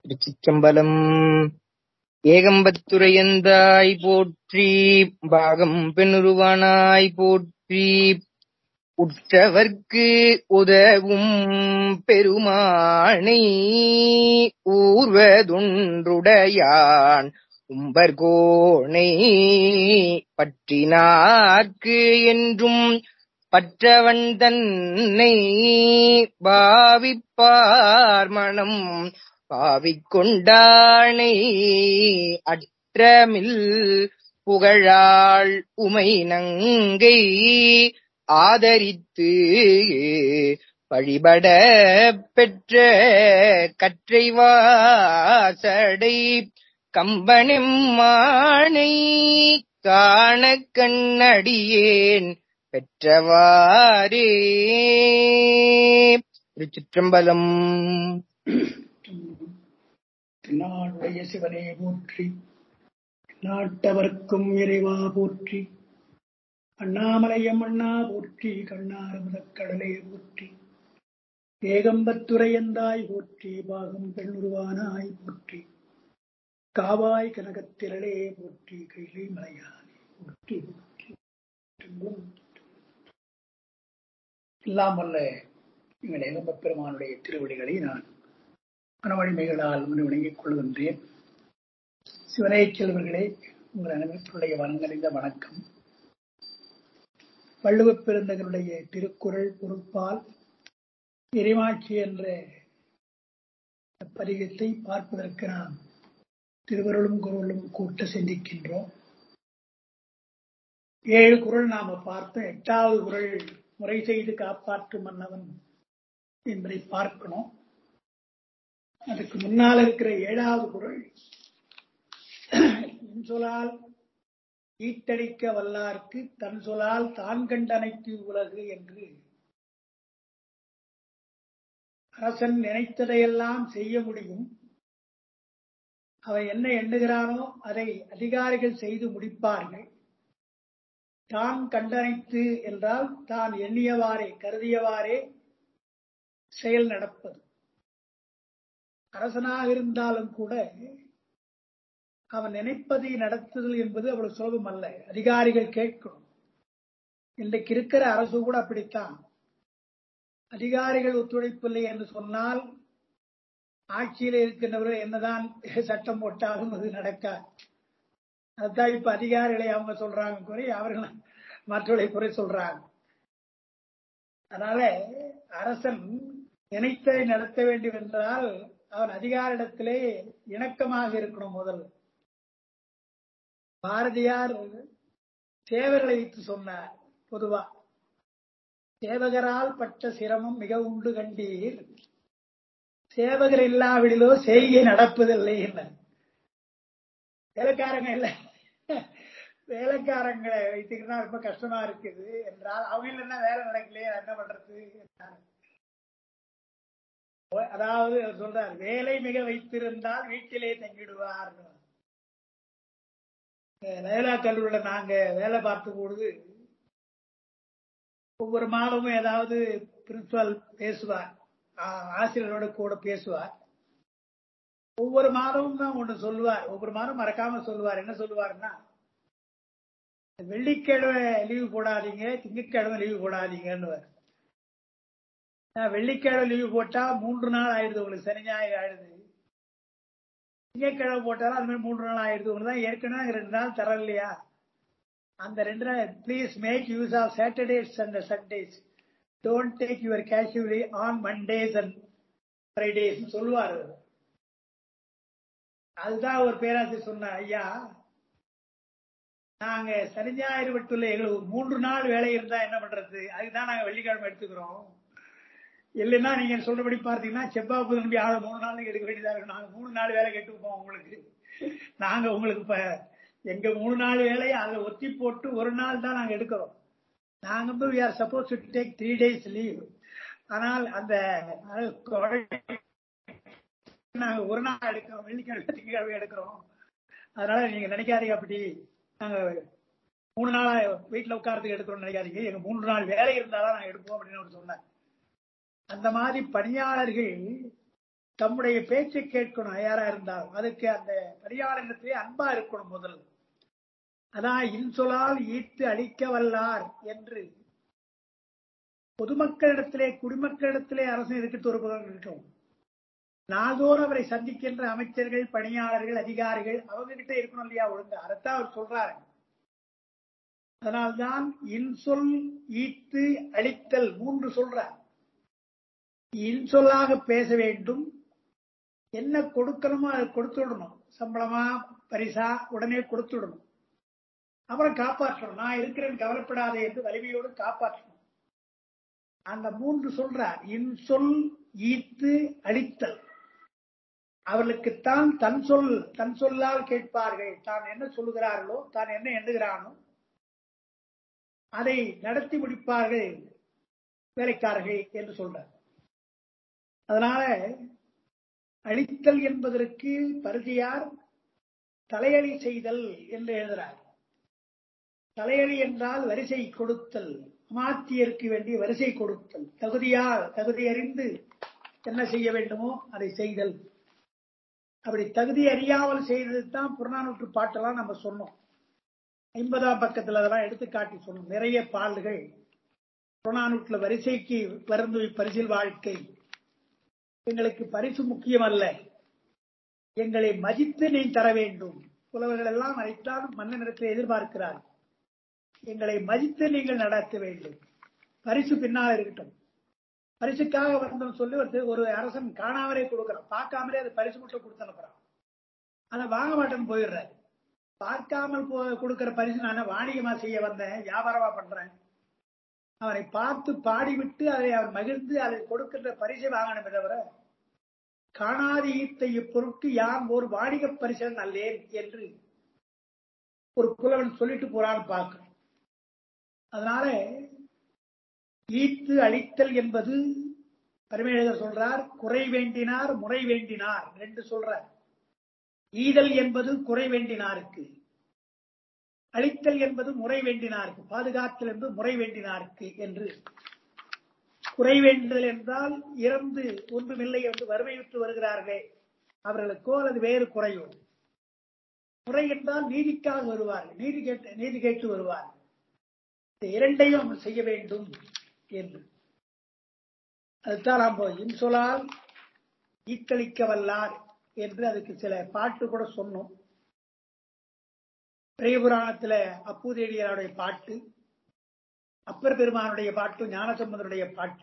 திருச்சிற்றம்பலம் ஏகம்பத்துரையந்தாய் போற்றி பாகம் பெண்ணுருவானாய் போற்றி உற்றவர்க்கு உதவும் பெருமானை ஊர்வதொன்றுடையான் உம்பர்கோணை பற்றினார்க்கு என்றும் பற்றவன் தன்னை பாவிப்பார் மனம் பாவிக்கொண்டானை அற்றமில் புகழாள் உமை நங்கை ஆதரித்து வழிபட பெற்ற கற்றைவாசடை கம்பனும் மானை காண கண்ணடியேன் பெற்றவாரே திருச்சிற்றம்பலம் நாளுடைய சிவனே போற்றி நாட்டவர்க்கும் இறைவா போற்றி அண்ணாமலையம் அண்ணா போற்றி கண்ணாரமுதக்கடலே போற்றி ஏகம்பத்துரையந்தாய் போற்றி பாகம் பெண்ணுருவானாய் போற்றி காவாய் கனகத்திரளே போற்றி கைலை மலையானே போற்றி போற்றி எல்லாம் வல்ல எங்கள் ஏகம்பப் பெருமானுடைய திருவடிகளை நான் மனவழிமைகளால் முன் வணங்கிக் கொள்கின்றேன் சிவனே செல்வர்களே உங்கள் அனைவருடைய வணங்கறிந்த வணக்கம் வள்ளுவப் பெருந்தகருடைய திருக்குறள் பொறுப்பால் இறைமாட்சி என்ற பதிகத்தை பார்ப்பதற்கு நாம் திருவருளும் குரலும் கூட்ட சிந்திக்கின்றோம் ஏழு குரல் நாம பார்த்தோம் எட்டாவது குரல் முறை செய்து காப்பாற்றும் மன்னவன் என்பதை பார்க்கணும் அதுக்கு முன்னால் இருக்கிற ஏழாவது குரல் என் சொலால் ஈட்டடிக்க வல்லார்க்கு தன் சொலால் தான் கண்டனைத்து உலகு என்று அரசன் நினைத்ததையெல்லாம் செய்ய முடியும் அவன் என்ன எண்ணுகிறானோ அதை அதிகாரிகள் செய்து முடிப்பார்கள் தான் கண்டனைத்து என்றால் தான் எண்ணியவாறே கருதியவாறே செயல் நடப்பது அரசனாக இருந்தாலும் கூட அவன் நினைப்பதை நடத்துதல் என்பது அவ்வளவு சுலபம் அல்ல அதிகாரிகள் கேட்கணும் இன்றைக்கு இருக்கிற அரசு கூட அப்படித்தான் அதிகாரிகள் ஒத்துழைப்பில்லை என்று சொன்னால் ஆட்சியில் இருக்கின்றவர்கள் என்னதான் சட்டம் போட்டாலும் அது நடக்காது அதுதான் இப்ப அதிகாரிகளை அவங்க சொல்றாங்க குறை அவர்கள் மற்றவர்களை குறை சொல்றாங்க அதனால அரசன் நினைத்ததை நடத்த வேண்டும் என்றால் அவன் அதிகாரிடத்திலே இணக்கமாக இருக்கணும் முதல் பாரதியார் சேவர்களை வைத்து சொன்னார் பொதுவா சேவகரால் பட்ட சிரமம் மிக உண்டு கண்டீர் சேவகர் இல்லாவிடிலோ செய்கை நடப்பதில்லை என்ன வேலைக்காரங்க இல்ல வேலைக்காரங்களை வைத்துக்கிட்டா ரொம்ப கஷ்டமா இருக்குது என்றால் அவங்க இல்லைன்னா வேலை நடக்கலையே என்ன பண்றது அதாவது சொல்றார் வேலை மிக வைத்திருந்தால் வீட்டிலே தங்கிடுவார் லயலா கல்லூரியில நாங்க வேலை பார்த்த பொழுது ஒவ்வொரு மாதமும் ஏதாவது பிரின்சிபால் பேசுவார் ஆசிரியரோட கூட பேசுவார் ஒவ்வொரு மாதமும் தான் ஒண்ணு சொல்லுவார் ஒவ்வொரு மாதம் மறக்காம சொல்லுவார் என்ன சொல்லுவாருன்னா வெள்ளிக்கிழமை லீவு போடாதீங்க திங்கட்கிழமை லீவு போடாதீங்கன்னு வெள்ளிக்கிழமை லீவு போட்டா மூன்று நாள் ஆயிடுது உங்களுக்கு சனி ஞாயிறு ஆயிடுது திங்கட்கிழமை போட்டாலும் அது மாதிரி மூன்று நாள் ஆயிடுது உங்களுக்கு தான் ஏற்கனவே ரெண்டு நாள் தர இல்லையா அந்த ரெண்டு நாள் please make use of Saturdays and Sundays don't take your casually on Mondays and Fridays சொல்லுவார் அதுதான் ஒரு பேராசிரியர் சொன்னார் ஐயா நாங்க சனி ஞாயிறு மட்டும் எங்களுக்கு மூன்று நாள் வேலை இருந்தா என்ன பண்றது அதுதான் நாங்க வெள்ளிக்கிழமை எடுத்துக்கிறோம் இல்லைன்னா நீங்க சொல்றபடி பார்த்தீங்கன்னா செவ்வாய் புதன் ஆக மூணு நாள் எடுக்க வேண்டியதா இருக்கும் நாங்க மூணு நாள் வேலை கட்டுப்போம் உங்களுக்கு நாங்க உங்களுக்கு இப்ப எங்க மூணு நாள் வேலையை அதுல ஒத்தி போட்டு ஒரு நாள் தான் நாங்க எடுக்கிறோம் நாங்க வந்து we are suppose to take three days leave ஆனால் அந்த நாங்க ஒரு நாள் எடுக்கிறோம் வெள்ளிக்கிழமை திங்கக்கிழமை எடுக்கிறோம் அதனால நீங்க நினைக்காதீங்க அப்படி நாங்க மூணு நாளா வீட்டுல உட்காரத்துக்கு எடுக்கிறோம்னு நினைக்காதீங்க எங்க மூணு நாள் வேலை இருந்தாதான் நாங்க எடுப்போம் அப்படின்னு அவர் சொன்னார் அந்த மாதிரி பணியாளர்கள் தம்முடைய பேச்சை கேட்கணும் யாரா இருந்தாலும் அதுக்கு அந்த பணியாளரிடத்திலே அன்பா இருக்கணும் முதல்ல அதான் இன்சொலால் ஈர்த்து அழிக்க வல்லார் என்று பொதுமக்களிடத்திலே குடிமக்களிடத்திலே அரசு இருக்கிறது ஒரு புறம் இருக்கட்டும் நாள்தோறும் அவரை சந்திக்கின்ற அமைச்சர்கள் பணியாளர்கள் அதிகாரிகள் அவங்க கிட்ட இருக்கணும் இல்லையா ஒழுங்கா அதைத்தான் அவர் சொல்றாரு அதனால்தான் இன்சொல் ஈத்து அழித்தல் மூன்று சொல்றார் இன்சொல்லாக பேச வேண்டும் என்ன கொடுக்கணுமோ அதை கொடுத்து விடணும் சம்பளமா பரிசா உடனே கொடுத்து விடணும் அப்புறம் காப்பாற்றணும் நான் இருக்கிறேன் கவலைப்படாதே என்று வலிமையோடு காப்பாற்றணும் அந்த மூன்று சொல்றார் இன்சொல் ஈத்து அழித்தல் அவர்களுக்குத்தான் தன் சொல் தன் சொல்லால் கேட்பார்கள் தான் என்ன சொல்லுகிறார்களோ தான் என்ன எண்ணுகிறானோ அதை நடத்தி முடிப்பார்கள் வேலைக்காரர்கள் என்று சொல்றார் அதனால அழித்தல் என்பதற்கு பரிதியார் தலையணி செய்தல் என்று எழுதுகிறார் தலையணி என்றால் வரிசை கொடுத்தல் அமாத்தியருக்கு வேண்டிய வரிசை கொடுத்தல் தகுதியால் தகுதி அறிந்து என்ன செய்ய வேண்டுமோ அதை செய்தல் அப்படி தகுதி அறியாமல் செய்தது தான் புறநானூற்று பாட்டெல்லாம் நம்ம சொன்னோம் ஐம்பதாம் பக்கத்துல அதெல்லாம் எடுத்து காட்டி சொன்னோம் நிறைய பாடல்கள் புறநானூற்றுல வரிசைக்கு பிறந்து பரிசில் வாழ்க்கை எங்களுக்கு பரிசு முக்கியம் அல்ல எங்களை மதித்து நீ தர வேண்டும் புலவர்கள் எல்லாம் அனைத்தான் மன்னனிடத்தில் எதிர்பார்க்கிறார் எங்களை மதித்து நீங்கள் நடத்த வேண்டும் பரிசு பின்னால் இருக்கட்டும் பரிசுக்காக வந்தோம் சொல்லி ஒரு ஒரு அரசன் காணாமலே கொடுக்கறான் பார்க்காமலே அது பரிசு மட்டும் கொடுத்து அனுப்புறான் அதை வாங்க மாட்டேன்னு போயிடுறாரு பார்க்காமல் போ கொடுக்கிற பரிசு நான் வாணிகமா செய்ய வந்தேன் வியாபாரமா பண்றேன் அவனை பார்த்து பாடிவிட்டு அதை அவன் மகிழ்ந்து அதை கொடுக்கின்ற பரிசை வாங்கணுமே தவிர காணாதி ஈர்த்த இப்பொருட்கு யான் ஒரு வாணிக பரிசன் அல்லேன் என்று ஒரு புலவன் சொல்லிட்டு போறான்னு பார்க்கணும் அதனால ஈத்து அழித்தல் என்பது பரமேழகர் சொல்றார் குறை வேண்டினார் முறை வேண்டினார் ரெண்டு சொல்றார் ஈதல் என்பது குறை வேண்டினாருக்கு அழித்தல் என்பது முறை வேண்டினாருக்கு பாதுகாத்தல் என்பது முறை வேண்டினாருக்கு என்று குறை வேண்டுதல் என்றால் இறந்து ஒன்றுமில்லை என்று வறுமையுற்று வருகிறார்களே அவர்களுக்கோ அல்லது வேறு குறையோ முறை என்றால் நீதிக்காக வருவார்கள் நீதி கேட்டு நீதி கேட்டு வருவார்கள் இந்த இரண்டையும் அவர் செய்ய வேண்டும் என்று அதுதான் நாம் இன்சொலால் ஈக்களிக்க வல்லார் என்று அதுக்கு சில பாட்டு கூட சொன்னோம் பிரியபுராணத்துல அப்பூதேடியருடைய பாட்டு அப்பர் பெருமானுடைய பாட்டு ஞானசம்பந்தருடைய பாட்டு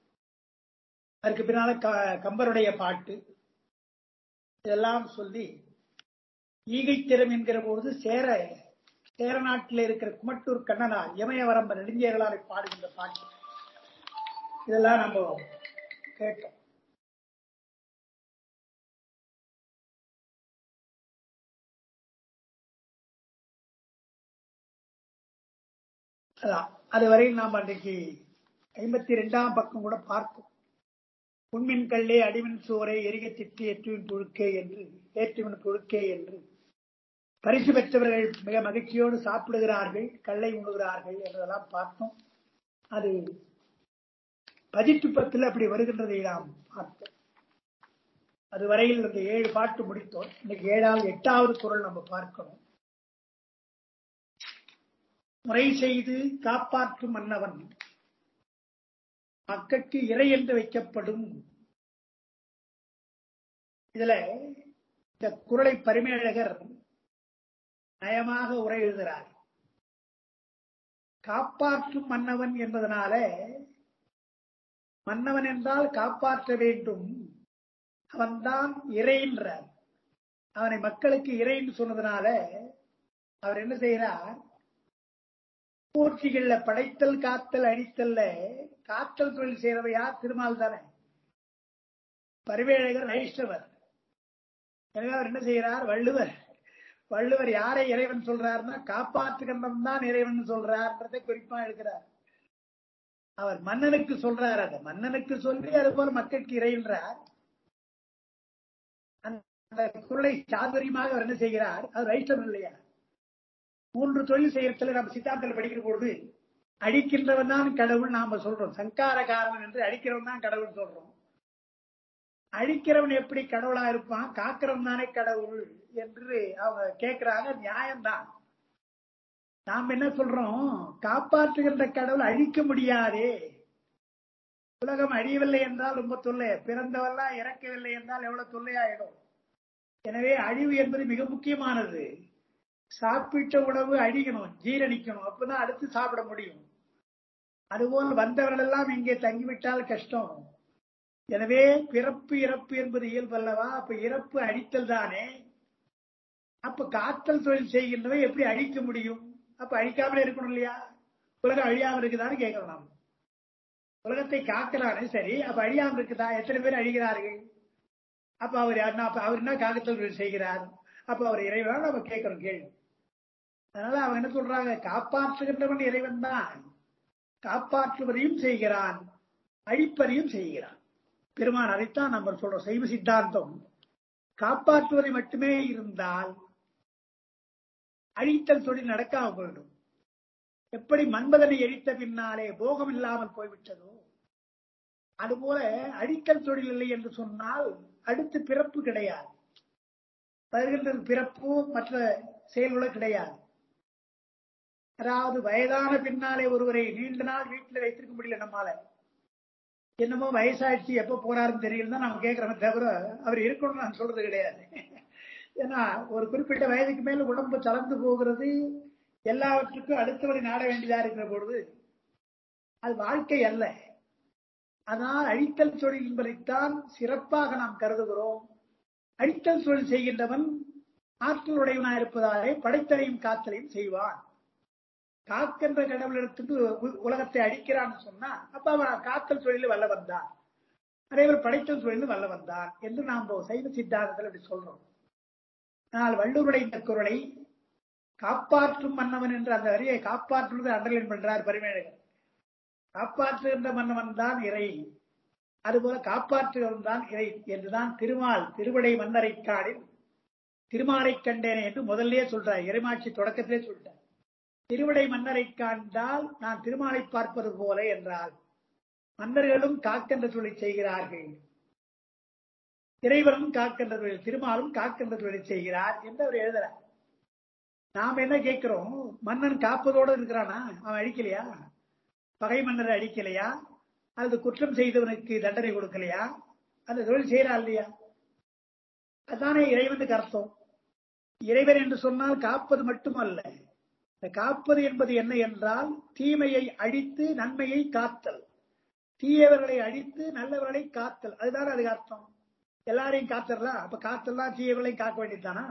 அதுக்கு பின்னால கம்பருடைய பாட்டு இதெல்லாம் சொல்லி ஈகைத்திறம் என்கிற பொழுது சேர சேர நாட்டில் இருக்கிற குமட்டூர் கண்ணனார் இமயவரம்ப நெடுஞ்சேரலாரை பாடுகின்ற பாட்டு இதெல்லாம் நம்ம கேட்டோம் அதான் அதுவரையில் நாம் அன்றைக்கு ஐம்பத்தி ரெண்டாம் பக்கம் கூட பார்த்தோம் உண்மின் கல்லே அடிமின் சோரை எரிக திட்டு ஏற்றுவின் புழுக்கே என்று ஏற்றுவின் புழுக்கே என்று பரிசு பெற்றவர்கள் மிக மகிழ்ச்சியோடு சாப்பிடுகிறார்கள் கல்லை உண்ணுகிறார்கள் என்றதெல்லாம் பார்த்தோம் அது பதிட்டு பத்தில் அப்படி வருகின்றதை நாம் பார்த்தோம் அதுவரையில் அந்த ஏழு பாட்டு முடித்தோம் இன்னைக்கு ஏழாவது எட்டாவது குரல் நம்ம பார்க்கணும் முறை செய்து காப்பாற்றும் மன்னவன் மக்களுக்கு இறை என்று வைக்கப்படும் இதுல இந்த குரலை பரிமேழகர் நயமாக உரை எழுதுகிறார் காப்பாற்றும் மன்னவன் என்பதனால மன்னவன் என்றால் காப்பாற்ற வேண்டும் அவன்தான் இறைன்றார் அவனை மக்களுக்கு இறைன்னு சொன்னதுனால அவர் என்ன செய்கிறார் போற்றிகள்ல படைத்தல் காத்தல் அடித்தல்ல காத்தல் தொழில் செய்யறவ யார் திருமால் தானே பரிவேழகர் வைஷ்ணவர் எனவே அவர் என்ன செய்கிறார் வள்ளுவர் வள்ளுவர் யாரை இறைவன் சொல்றாருன்னா காப்பாற்றுகின்றவன் தான் இறைவன் சொல்றார்ன்றதை குறிப்பா எடுக்கிறார் அவர் மன்னனுக்கு சொல்றார் அதை மன்னனுக்கு சொல்லி அது போல மக்களுக்கு இறைன்றார் அந்த குரலை சாதுரியமாக அவர் என்ன செய்கிறார் அது வைஷ்ணவன் இல்லையா மூன்று தொழில் செய்யறதுல நம்ம சித்தாந்தத்தில் படிக்கிற பொழுது அடிக்கின்றவன் தான் கடவுள் நாம சொல்றோம் சங்கார காரணம் என்று அடிக்கிறவன் தான் கடவுள் சொல்றோம் அழிக்கிறவன் எப்படி கடவுளா இருப்பான் காக்கிறவன் தானே கடவுள் என்று அவங்க கேட்கிறாங்க நியாயம்தான் நாம் என்ன சொல்றோம் காப்பாற்றுகின்ற கடவுள் அழிக்க முடியாதே உலகம் அழியவில்லை என்றால் ரொம்ப தொல்லை பிறந்தவெல்லாம் இறக்கவில்லை என்றால் எவ்வளவு தொல்லையாயிடும் எனவே அழிவு என்பது மிக முக்கியமானது சாப்பிட்ட உணவு அழிக்கணும் ஜீரணிக்கணும் அப்பதான் அடுத்து சாப்பிட முடியும் அதுபோல் வந்தவர்கள் எல்லாம் இங்கே தங்கிவிட்டால் கஷ்டம் எனவே பிறப்பு இறப்பு என்பது இயல்பல்லவா அப்ப இறப்பு அழித்தல் தானே அப்ப காத்தல் தொழில் செய்கின்றவை எப்படி அழிக்க முடியும் அப்ப அழிக்காமலே இருக்கணும் இல்லையா உலகம் அழியாம இருக்குதான்னு கேட்கலாம் நாம் உலகத்தை காக்கிறாரு சரி அப்ப அழியாம இருக்குதா எத்தனை பேர் அழிகிறார்கள் அப்ப அவர் யாருன்னா அப்ப அவர் என்ன காக்கத்தல் தொழில் செய்கிறார் அப்ப அவர் இறைவனா நம்ம கேட்கிறோம் கேள்வி அதனால அவங்க என்ன சொல்றாங்க காப்பாற்றுகின்றவன் இறைவன் தான் காப்பாற்றுவதையும் செய்கிறான் அழிப்பதையும் செய்கிறான் பெருமான் அதைத்தான் நம்ம சொல்றோம் சைவ சித்தாந்தம் காப்பாற்றுவதை மட்டுமே இருந்தால் அழித்தல் தொழில் நடக்காம போயிடும் எப்படி மன்மதனை எரித்த பின்னாலே போகம் இல்லாமல் போய்விட்டதோ அதுபோல அழித்தல் தொழில் இல்லை என்று சொன்னால் அடுத்து பிறப்பு கிடையாது வருகின்ற பிறப்பு மற்ற செயல்களோ கிடையாது அதாவது வயதான பின்னாலே ஒருவரை நீண்ட நாள் வீட்டில் வைத்திருக்க முடியல நம்மால என்னமோ வயசாயிடுச்சு எப்ப போறாருன்னு தெரியல தான் நம்ம கேட்கிறோமே தவிர அவர் இருக்கணும்னு நான் சொல்றது கிடையாது ஏன்னா ஒரு குறிப்பிட்ட வயதுக்கு மேல உடம்பு தளர்ந்து போகிறது எல்லாவற்றுக்கும் அடுத்தவரை நாட வேண்டியதா இருக்கிற பொழுது அது வாழ்க்கை அல்ல அதனால் அழித்தல் தொழில் என்பதைத்தான் சிறப்பாக நாம் கருதுகிறோம் அழித்தல் தொழில் செய்கின்றவன் ஆற்றலுடையவனாக இருப்பதாலே படைத்தலையும் காத்தலையும் செய்வான் காக்கின்ற கடவுளிடத்துக்கு உலகத்தை அடிக்கிறான்னு சொன்னா அப்ப அவன் காத்தல் தொழில் வல்ல வந்தான் அதேபோல் படைத்தல் தொழில் வல்ல வந்தான் என்று நாம் சைவ சித்தாந்தத்தில் அப்படி சொல்றோம் ஆனால் வள்ளுவருடைய இந்த குரலை காப்பாற்றும் மன்னவன் என்று அந்த வரியை காப்பாற்றுவது அண்டர்லைன் பண்றார் பரிமேழகர் காப்பாற்றுகின்ற மன்னவன் தான் இறை அதுபோல காப்பாற்றுகிறவன் தான் இறை என்றுதான் திருமால் திருவிடை மன்னரை காடில் திருமாலை கண்டேனே என்று முதல்லயே சொல்றார் இறைமாட்சி தொடக்கத்திலே சொல்லிட்டார் திருவிடை மன்னரை காண்டால் நான் திருமாலை பார்ப்பது போல என்றால் மன்னர்களும் காக்கின்ற தொழில் செய்கிறார்கள் இறைவனும் காக்கின்ற தொழில் திருமாலும் காக்கின்ற தொழில் செய்கிறார் என்று அவர் எழுதுறார் நாம் என்ன கேட்கிறோம் மன்னன் காப்பதோடு இருக்கிறானா அவன் அழிக்கலையா பகை மன்னரை அழிக்கலையா அல்லது குற்றம் செய்தவனுக்கு தண்டனை கொடுக்கலையா அந்த தொழில் செய்யறா இல்லையா அதானே இறைவனுக்கு அர்த்தம் இறைவன் என்று சொன்னால் காப்பது மட்டுமல்ல இந்த காப்பது என்பது என்ன என்றால் தீமையை அழித்து நன்மையை காத்தல் தீயவர்களை அழித்து நல்லவர்களை காத்தல் அதுதான் அதுக்கு அர்த்தம் எல்லாரையும் காத்தரலாம் அப்ப காத்தல்லாம் தீயவர்களையும் காக்க வேண்டியதுதானா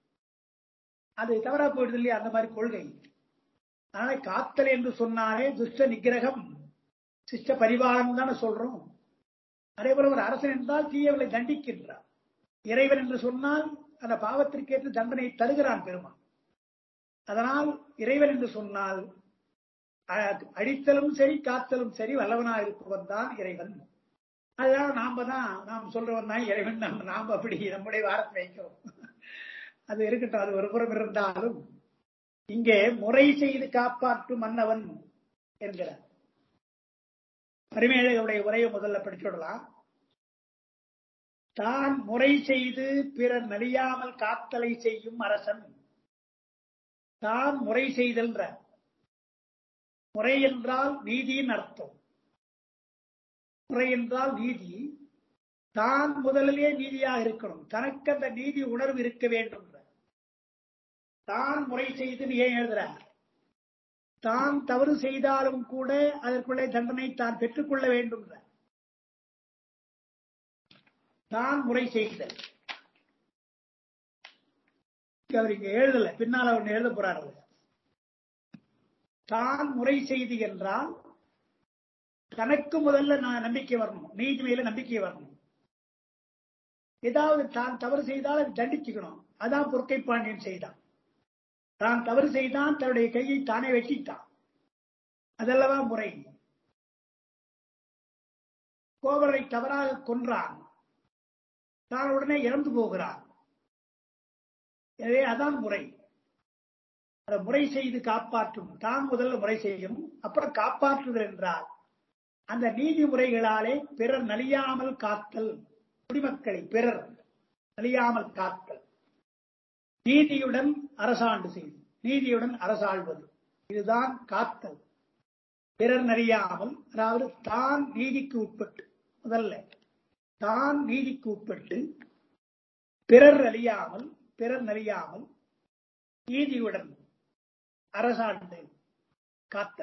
அது தவறா போயிடுது இல்லையா அந்த மாதிரி கொள்கை அதனால காத்தல் என்று சொன்னாலே துஷ்ட நிகிரகம் சிஷ்ட பரிவாரம் தானே சொல்றோம் அதே போல ஒரு அரசன் என்றால் தீயவர்களை தண்டிக்கின்றார் இறைவன் என்று சொன்னால் அந்த பாவத்திற்கேற்ற தண்டனை தருகிறான் பெருமான் அதனால் இறைவன் என்று சொன்னால் அழித்தலும் சரி காத்தலும் சரி வல்லவனா இருப்பவன் தான் இறைவன் அதனால நாம தான் நாம் சொல்றவன் தான் இறைவன் நம்ம நாம் அப்படி நம்முடைய வாரத்தை வைக்கிறோம் அது இருக்கட்டும் அது ஒரு புறம் இருந்தாலும் இங்கே முறை செய்து காப்பாற்றும் மன்னவன் என்கிறார் பரிமேழகளுடைய உரையை முதல்ல படிச்சுடலாம் தான் முறை செய்து பிறர் நலியாமல் காத்தலை செய்யும் அரசன் தான் முறை செய்தல்ன்ற முறை என்றால் நீதியின் அர்த்தம் முறை என்றால் நீதி தான் முதலிலே நீதியாக இருக்கணும் தனக்கு அந்த நீதி உணர்வு இருக்க வேண்டும் தான் முறை செய்து நீ ஏன் எழுதுறார் தான் தவறு செய்தாலும் கூட அதற்குள்ளே தண்டனை தான் பெற்றுக்கொள்ள வேண்டும் தான் முறை செய்தல் அவர் இங்க எழுதல பின்னால் அவர் எழுத போறாரு தான் முறை செய்து என்றால் தனக்கு முதல்ல நான் நம்பிக்கை வரணும் நீதி மேல நம்பிக்கை வரணும் ஏதாவது தான் தவறு செய்தால் அதை தண்டிச்சுக்கணும் அதான் பொற்கை பாண்டியன் செய்தான் தான் தவறு செய்தான் தன்னுடைய கையை தானே வெட்டிட்டான் அதல்லவா முறை கோவரை தவறாக கொன்றான் தான் உடனே இறந்து போகிறான் எனவே அதான் முறை அதை முறை செய்து காப்பாற்றும் தான் முதல்ல முறை செய்யணும் அப்புறம் காப்பாற்றுதல் என்றால் அந்த நீதிமுறைகளாலே பிறர் நலியாமல் காத்தல் குடிமக்களை பிறர் அழியாமல் காத்தல் நீதியுடன் அரசாண்டு செய்து நீதியுடன் அரசாள்வது இதுதான் காத்தல் பிறர் நறியாமல் அதாவது தான் நீதிக்கு உட்பட்டு முதல்ல தான் நீதிக்கு உட்பட்டு பிறர் அறியாமல் பிறர் நறியாமல் நீதியுடன் அரசாண்டு காத்த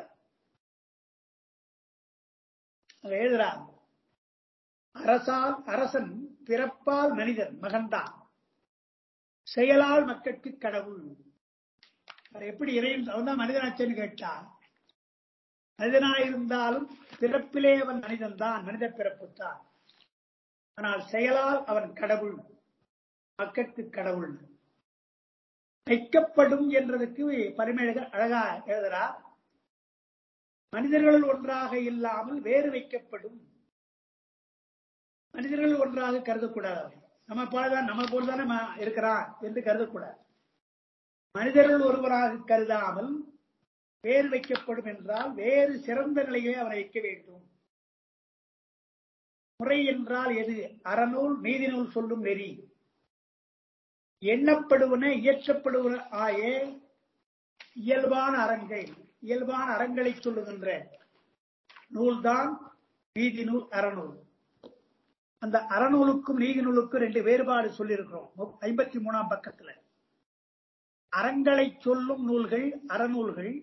எழுதுறார் அரசால் அரசன் பிறப்பால் மனிதன் மகன்தான் செயலால் மக்களுக்கு கடவுள் அவர் எப்படி இறைவன் அவன் தான் மனிதனாச்சன்னு கேட்டா மனிதனாயிருந்தாலும் பிறப்பிலே அவன் மனிதன் தான் மனித பிறப்பு தான் ஆனால் செயலால் அவன் கடவுள் மக்களுக்கு கடவுள் வைக்கப்படும் என்றதுக்கு பரிமேழகர் அழகா எழுதுறார் மனிதர்கள் ஒன்றாக இல்லாமல் வேறு வைக்கப்படும் மனிதர்கள் ஒன்றாக கருதக்கூடாது அவன். நம்ம போலதான் நம்ம போலதானே ம- இருக்கிறான் என்று கருதக்கூடாது மனிதர்கள் ஒருவராக கருதாமல் வேறு வைக்கப்படும் என்றால் வேறு சிறந்த நிலையிலே அவனை வைக்க வேண்டும் முறை என்றால் எது அறநூல் நீதிநூல் சொல்லும் நெறி எண்ணப்படுவன இயற்றப்படுவன ஆயே இயல்பான அறங்கள் இயல்பான அறங்களை சொல்லுகின்ற நூல்தான் நீதி நூல் அறநூல் அந்த அறநூலுக்கும் நீதி நூலுக்கும் ரெண்டு வேறுபாடு சொல்லியிருக்கிறோம் ஐம்பத்தி மூணாம் பக்கத்துல அறங்களை சொல்லும் நூல்கள் அறநூல்கள்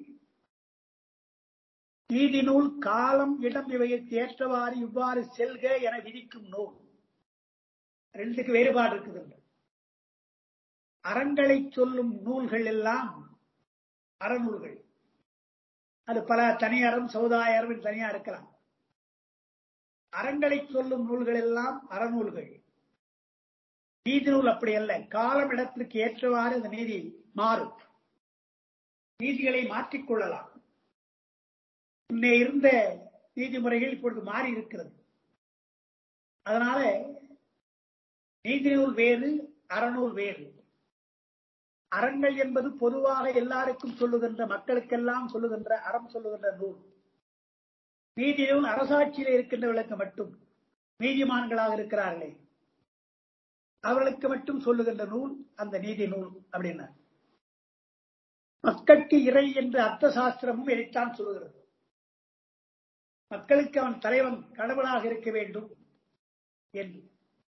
நீதி நூல் காலம் இடம் இவைக்கு ஏற்றவாறு இவ்வாறு செல்க என விதிக்கும் நூல் ரெண்டுக்கு வேறுபாடு இருக்குது அறங்களை சொல்லும் நூல்கள் எல்லாம் அறநூல்கள் அது பல தனியாரம் சமுதாயம் என்று தனியா இருக்கலாம் அறங்களை சொல்லும் நூல்கள் எல்லாம் அறநூல்கள் நீதி நூல் அப்படி அல்ல காலம் இடத்திற்கு ஏற்றவாறு அந்த நீதி மாறும் நீதிகளை மாற்றிக்கொள்ளலாம் முன்னே இருந்த நீதிமுறைகள் இப்பொழுது மாறி இருக்கிறது அதனால நீதி நூல் வேறு அறநூல் வேறு அறங்கள் என்பது பொதுவாக எல்லாருக்கும் சொல்லுகின்ற மக்களுக்கெல்லாம் சொல்லுகின்ற அறம் சொல்லுகின்ற நூல் நீதி நூல் அரசாட்சியில் இருக்கின்றவர்களுக்கு மட்டும் நீதிமான்களாக இருக்கிறார்களே அவர்களுக்கு மட்டும் சொல்லுகின்ற நூல் அந்த நீதி நூல் அப்படின்னா மக்களுக்கு இறை என்ற அர்த்த சாஸ்திரமும் இதைத்தான் சொல்லுகிறது மக்களுக்கு அவன் தலைவன் கடவுளாக இருக்க வேண்டும் என்று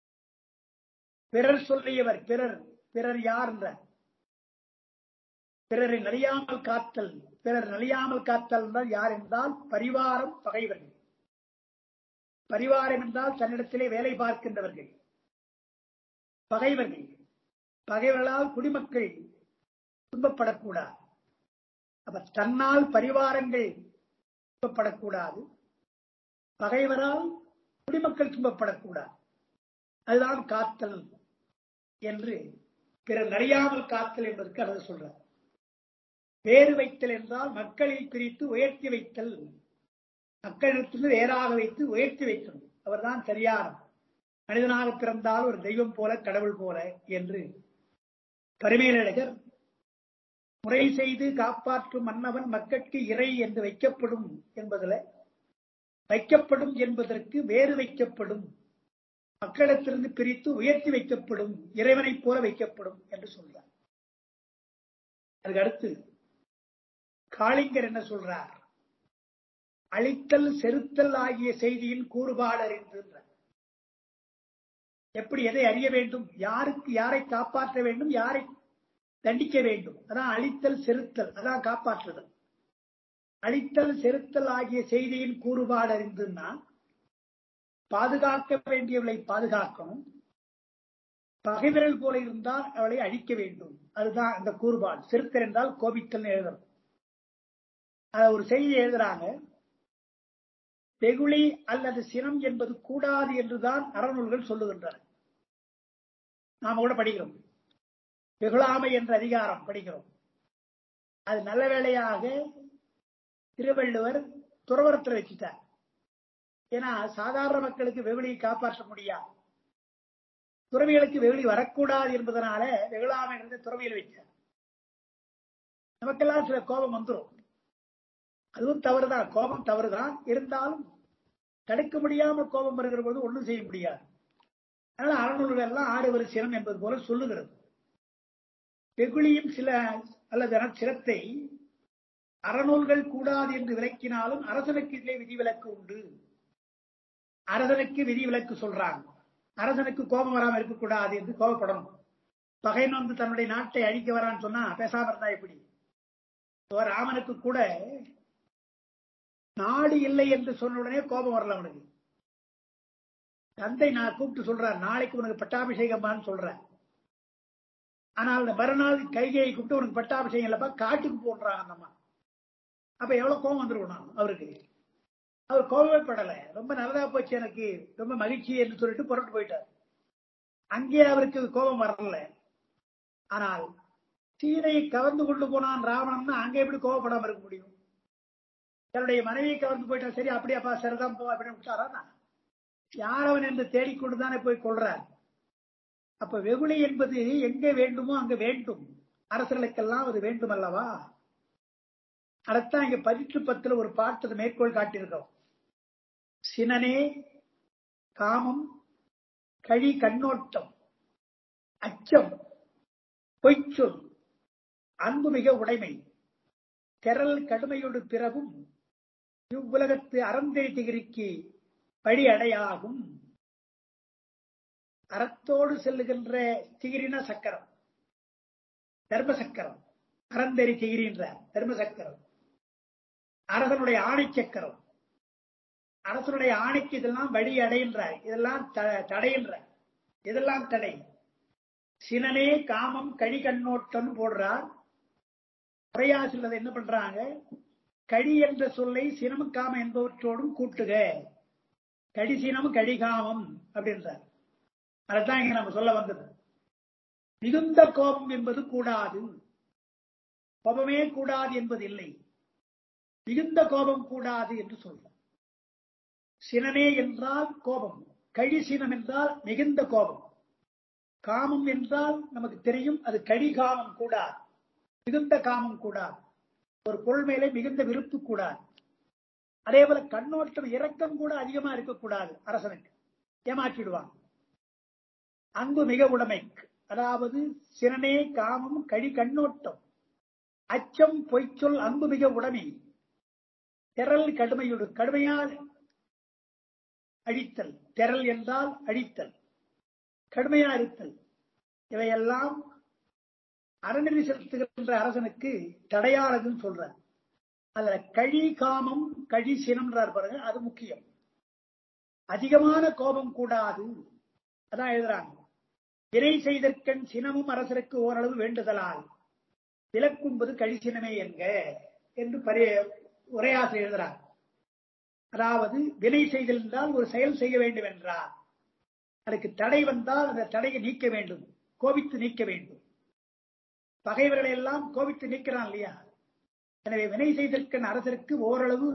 பிறர் சொல்லியவர் பிறர் பிறர் யார் என்ற பிறரை நலியாமல் காத்தல் பிறர் நலியாமல் காத்தல் என்றால் யார் என்றால் பரிவாரம் பகைவர்கள் பரிவாரம் என்றால் தன்னிடத்திலே வேலை பார்க்கின்றவர்கள் பகைவர்கள் பகைவர்களால் குடிமக்கள் துன்பப்படக்கூடாது அப்ப தன்னால் பரிவாரங்கள் துன்பப்படக்கூடாது பகைவரால் குடிமக்கள் துன்பப்படக்கூடாது அதுதான் காத்தல் என்று பிறர் அறியாமல் காத்தல் என்பதற்கு அவர் சொல்றார் வேறு வைத்தல் என்றால் மக்களை பிரித்து உயர்த்தி வைத்தல் மக்களிடத்திலிருந்து வேறாக வைத்து உயர்த்தி வைக்கணும் அவர்தான் சரியான மனிதனாக பிறந்தால் ஒரு தெய்வம் போல கடவுள் போல என்று பரிமேலழகர் முறை செய்து காப்பாற்றும் மன்னவன் மக்களுக்கு இறை என்று வைக்கப்படும் என்பதில் வைக்கப்படும் என்பதற்கு வேறு வைக்கப்படும் மக்களிடத்திலிருந்து பிரித்து உயர்த்தி வைக்கப்படும் இறைவனைப் போல வைக்கப்படும் என்று சொல்றார் அதுக்கு அடுத்து காளிங்கர் என்ன சொல்றார் அழித்தல் செருத்தல் ஆகிய செய்தியின் கூறுபாடு அறிந்துன்றார் எப்படி எதை அறிய வேண்டும் யாருக்கு யாரை காப்பாற்ற வேண்டும் யாரை தண்டிக்க வேண்டும் அதான் அழித்தல் செருத்தல் அதான் காப்பாற்றுதல் அழித்தல் செருத்தல் ஆகிய செய்தியின் கூறுபாடு அறிந்துன்னா பாதுகாக்க வேண்டியவளை பாதுகாக்கணும் பகைவர்கள் போல இருந்தால் அவளை அழிக்க வேண்டும் அதுதான் அந்த கூறுபாடு செருத்தல் என்றால் கோபித்தல் எழுதணும் அத ஒரு செய்தி எழுதுறாங்க வெகுளி அல்லது சினம் என்பது கூடாது என்றுதான் அறநூல்கள் சொல்லுகின்றன நாம கூட படிக்கிறோம் வெகுளாமை என்ற அதிகாரம் படிக்கிறோம் அது நல்ல வேளையாக திருவள்ளுவர் துறவரத்தில் வச்சுட்டார் ஏன்னா சாதாரண மக்களுக்கு வெகுளியை காப்பாற்ற முடியாது துறவிகளுக்கு வெகுளி வரக்கூடாது என்பதனால வெகுளாமை என்ற துறவியில் வைத்தார் நமக்கெல்லாம் சில கோபம் வந்துடும் அதுவும் தவறுதான் கோபம் தவறுதான் இருந்தாலும் தடுக்க முடியாம கோபம் வருகிற போது ஒண்ணும் செய்ய முடியாது அதனால அறநூல்கள் எல்லாம் ஆடுவர் சினம் என்பது போல சொல்லுகிறது வெகுளியும் சில அல்லது சிரத்தை அறநூல்கள் கூடாது என்று விளக்கினாலும் அரசனுக்கு இதிலே விதிவிலக்கு உண்டு அரசனுக்கு விதிவிலக்கு சொல்றாங்க அரசனுக்கு கோபம் வராம இருக்கக்கூடாது என்று கோபப்படணும் பகைவன் வந்து தன்னுடைய நாட்டை அழிக்க வரான்னு சொன்னா பேசாம இருந்தா எப்படி இப்போ ராமனுக்கு கூட நாடு இல்லை என்று சொன்ன உடனே கோபம் வரல அவனுக்கு தந்தை நான் கூப்பிட்டு சொல்றார் நாளைக்கு உனக்கு பட்டாபிஷேகமான்னு சொல்றேன் ஆனால் அந்த மறுநாள் கைகையை கூப்பிட்டு உனக்கு பட்டாபிஷேகம் இல்லப்பா காட்டுக்கு போடுறாங்க அந்த அம்மா அப்ப எவ்வளவு கோபம் வந்துருக்கணும் அவருக்கு அவர் கோபமே படல ரொம்ப நல்லதா போச்சு எனக்கு ரொம்ப மகிழ்ச்சி என்று சொல்லிட்டு புறட்டு போயிட்டார் அங்கே அவருக்கு கோபம் வரல ஆனால் சீதையை கவர்ந்து கொண்டு போனான் ராவணன் அங்கே எப்படி கோபப்படாம இருக்க முடியும் தன்னுடைய மனைவியை கவர்ந்து போயிட்டா சரி அப்படியாப்பா சரிதான் போ அப்படின்னு விட்டாரா யார் அவன் என்று தேடிக்கொண்டுதானே போய் கொள்றார் அப்ப வெகுளி என்பது எங்கே வேண்டுமோ அங்க வேண்டும் அரசர்களுக்கெல்லாம் அது வேண்டும் அல்லவா அதைத்தான் இங்க பதிற்று பத்துல ஒரு பாட்டு மேற்கோள் காட்டியிருக்கோம் சினனே காமம் கழி கண்ணோட்டம் அச்சம் பொய்ச்சொல் அன்பு மிக உடைமை திரள் கடுமையோடு பிறகும் இவ்வுலகத்து அறந்தெறி திகிரிக்கு படி அடையாகும் அறத்தோடு செல்லுகின்ற திகிரின சக்கரம் தர்ம சக்கரம் அறந்தெறி திகிரின்ற தர்ம சக்கரம் அரசனுடைய ஆணை சக்கரம் அரசனுடைய ஆணைக்கு இதெல்லாம் வழி அடைகின்ற இதெல்லாம் தடைகின்ற இதெல்லாம் தடை சினனே காமம் கழி கண்ணோட்டம் போடுறார் உரையாசில் என்ன பண்றாங்க கடி என்ற சொல்லை சினம் காமம் என்பவற்றோடும் கூட்டுக கடி சினம் கடிகாமம் அப்படின்றார் அதைத்தான் இங்க நம்ம சொல்ல வந்தது மிகுந்த கோபம் என்பது கூடாது கோபமே கூடாது என்பது இல்லை மிகுந்த கோபம் கூடாது என்று சொல்றோம் சினனே என்றால் கோபம் கழி சினம் என்றால் மிகுந்த கோபம் காமம் என்றால் நமக்கு தெரியும் அது கழி காமம் கூடாது மிகுந்த காமம் கூடாது ஒரு பொருள் மேலே மிகுந்த விருப்பு கூடாது அதே போல கண்ணோட்டம் இரக்கம் கூட அதிகமா இருக்கக்கூடாது அரசனுக்கு ஏமாற்றிடுவாங்க அன்பு மிக உடைமைக்கு அதாவது சிறனே காமம் கழி கண்ணோட்டம் அச்சம் பொய்ச்சொல் அன்பு மிக உடைமை திரள் கடுமையோடு கடுமையால் அழித்தல் திரள் என்றால் அழித்தல் கடுமையா இருத்தல் இவையெல்லாம் அறநெறி செலுத்துகின்ற அரசனுக்கு தடையானதுன்னு சொல்ற அதுல கழி காமம் கழி சினம்ன்றார் பாருங்க அது முக்கியம் அதிகமான கோபம் கூடாது அதான் எழுதுறாங்க வினை செய்தற்கண் சினமும் அரசருக்கு ஓரளவு வேண்டுதலால் விலக்கும்பது கழிசினமே என்க என்று பரிய உரையாசை எழுதுறார் அதாவது வினை செய்தல் என்றால் ஒரு செயல் செய்ய வேண்டும் என்றார் அதுக்கு தடை வந்தால் அந்த தடையை நீக்க வேண்டும் கோபித்து நீக்க வேண்டும் பகைவர்களை எல்லாம் கோபித்து நீக்கிறான் இல்லையா எனவே வினை செய்தற்கன் அரசருக்கு ஓரளவு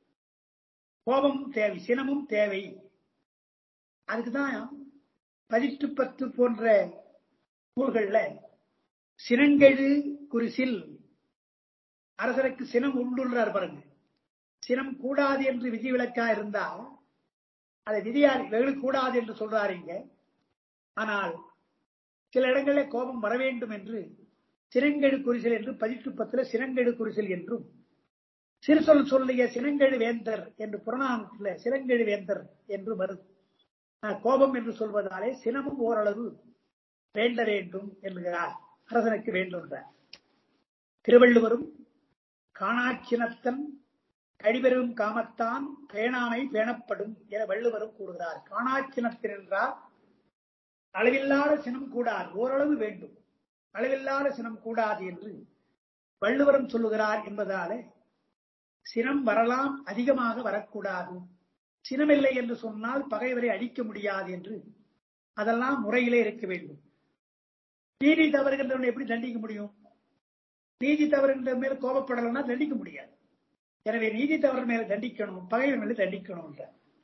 கோபமும் தேவை சினமும் தேவை அதுக்குதான் பதிட்டு பத்து போன்ற நூல்கள்ல சினங்கெழு குரிசில் அரசருக்கு சினம் உண்டுன்றார் பாருங்க சினம் கூடாது என்று விதிவிலக்கா இருந்தா அதை விதியார் வெகு கூடாது என்று சொல்றாரு இங்க ஆனால் சில இடங்களில் கோபம் வர வேண்டும் என்று சினங்கெழு குறிசல் என்று பதிட்டு பத்துல சினங்கெழு குறிசல் என்றும் சிறுசொல் சொல்லிய சினங்கெழு வேந்தர் என்று புறநானத்துல சினங்கெழு வேந்தர் என்று வருது கோபம் என்று சொல்வதாலே சினமும் ஓரளவு வேண்ட வேண்டும் என்கிறார் அரசனுக்கு வேண்டுன்ற திருவள்ளுவரும் காணாச்சினத்தன் கழிபெரும் காமத்தான் பேணாமை பேணப்படும் என வள்ளுவரும் கூறுகிறார் காணாச்சினத்தின் என்றால் அளவில்லாத சினம் கூடாது ஓரளவு வேண்டும் அளவில்லாத சினம் கூடாது என்று வள்ளுவரும் சொல்லுகிறார் என்பதாலே சினம் வரலாம் அதிகமாக வரக்கூடாது சினமில்லை என்று சொன்னால் பகைவரை அழிக்க முடியாது என்று அதெல்லாம் முறையிலே இருக்க வேண்டும் நீதி தவறுகின்றவனை எப்படி தண்டிக்க முடியும் நீதி தவறுகின்ற மேல கோபப்படலைன்னா தண்டிக்க முடியாது எனவே நீதி தவறு மேல தண்டிக்கணும் பகைவர் மேல தண்டிக்கணும்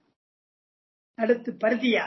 அடுத்து பருதியா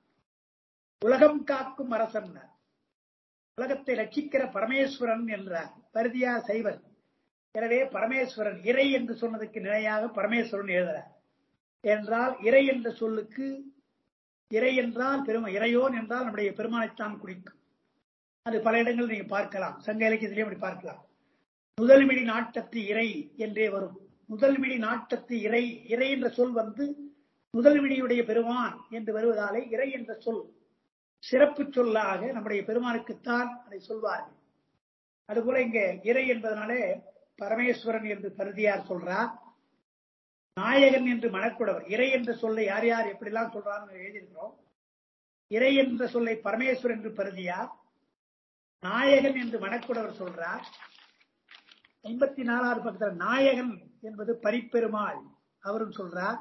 உலகம் காக்கும் அரசன் உலகத்தை ரட்சிக்கிற பரமேஸ்வரன் என்றார் பருதியா சைவர் எனவே பரமேஸ்வரன் இறை என்று சொன்னதுக்கு நிலையாக பரமேஸ்வரன் எழுதுறார் என்றால் இறை என்ற சொல்லுக்கு இறை என்றால் பெருமை இறையோன் என்றால் நம்முடைய பெருமானைத்தான் குறிக்கும் அது பல இடங்களில் நீங்க பார்க்கலாம் சங்க இலக்கியத்திலேயே அப்படி பார்க்கலாம் முதல்மிடி நாட்டத்து இறை என்றே வரும் முதல்மிடி நாட்டத்து இறை இறை என்ற சொல் வந்து முதல்மிடியுடைய பெருமான் என்று வருவதாலே இறை என்ற சொல் சிறப்பு சொல்லாக நம்முடைய பெருமானுக்குத்தான் அதை சொல்வார்கள் அதுபோல இங்க இறை என்பதனாலே பரமேஸ்வரன் என்று கருதியார் சொல்றார் நாயகன் என்று மணக்குடவர் இறை என்ற சொல்லை யார் யார் எப்படிலாம் சொல்றான்னு எழுதியிருக்கிறோம் இறை என்ற சொல்லை பரமேஸ்வரன் என்று பருதியார் நாயகன் என்று மணக்குடவர் சொல்றார் ஐம்பத்தி நாலாவது பக்கத்தில் நாயகன் என்பது பரிப்பெருமாள் அவரும் சொல்றார்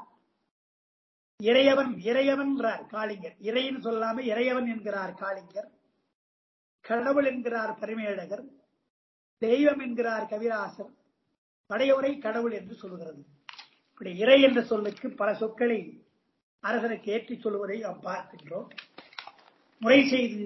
இறையவன் இறையவன் காளிங்கர் இறைன்னு சொல்லாம இறையவன் என்கிறார் காளிங்கர் கடவுள் என்கிறார் பரிமேழகர் தெய்வம் என்கிறார் கவிராசர் படையோரை கடவுள் என்று சொல்கிறது இப்படி இறை என்ற சொல்லுக்கு பல சொற்களை அரசனுக்கு ஏற்றி சொல்வதை நாம் பார்க்கின்றோம் முறை செய்து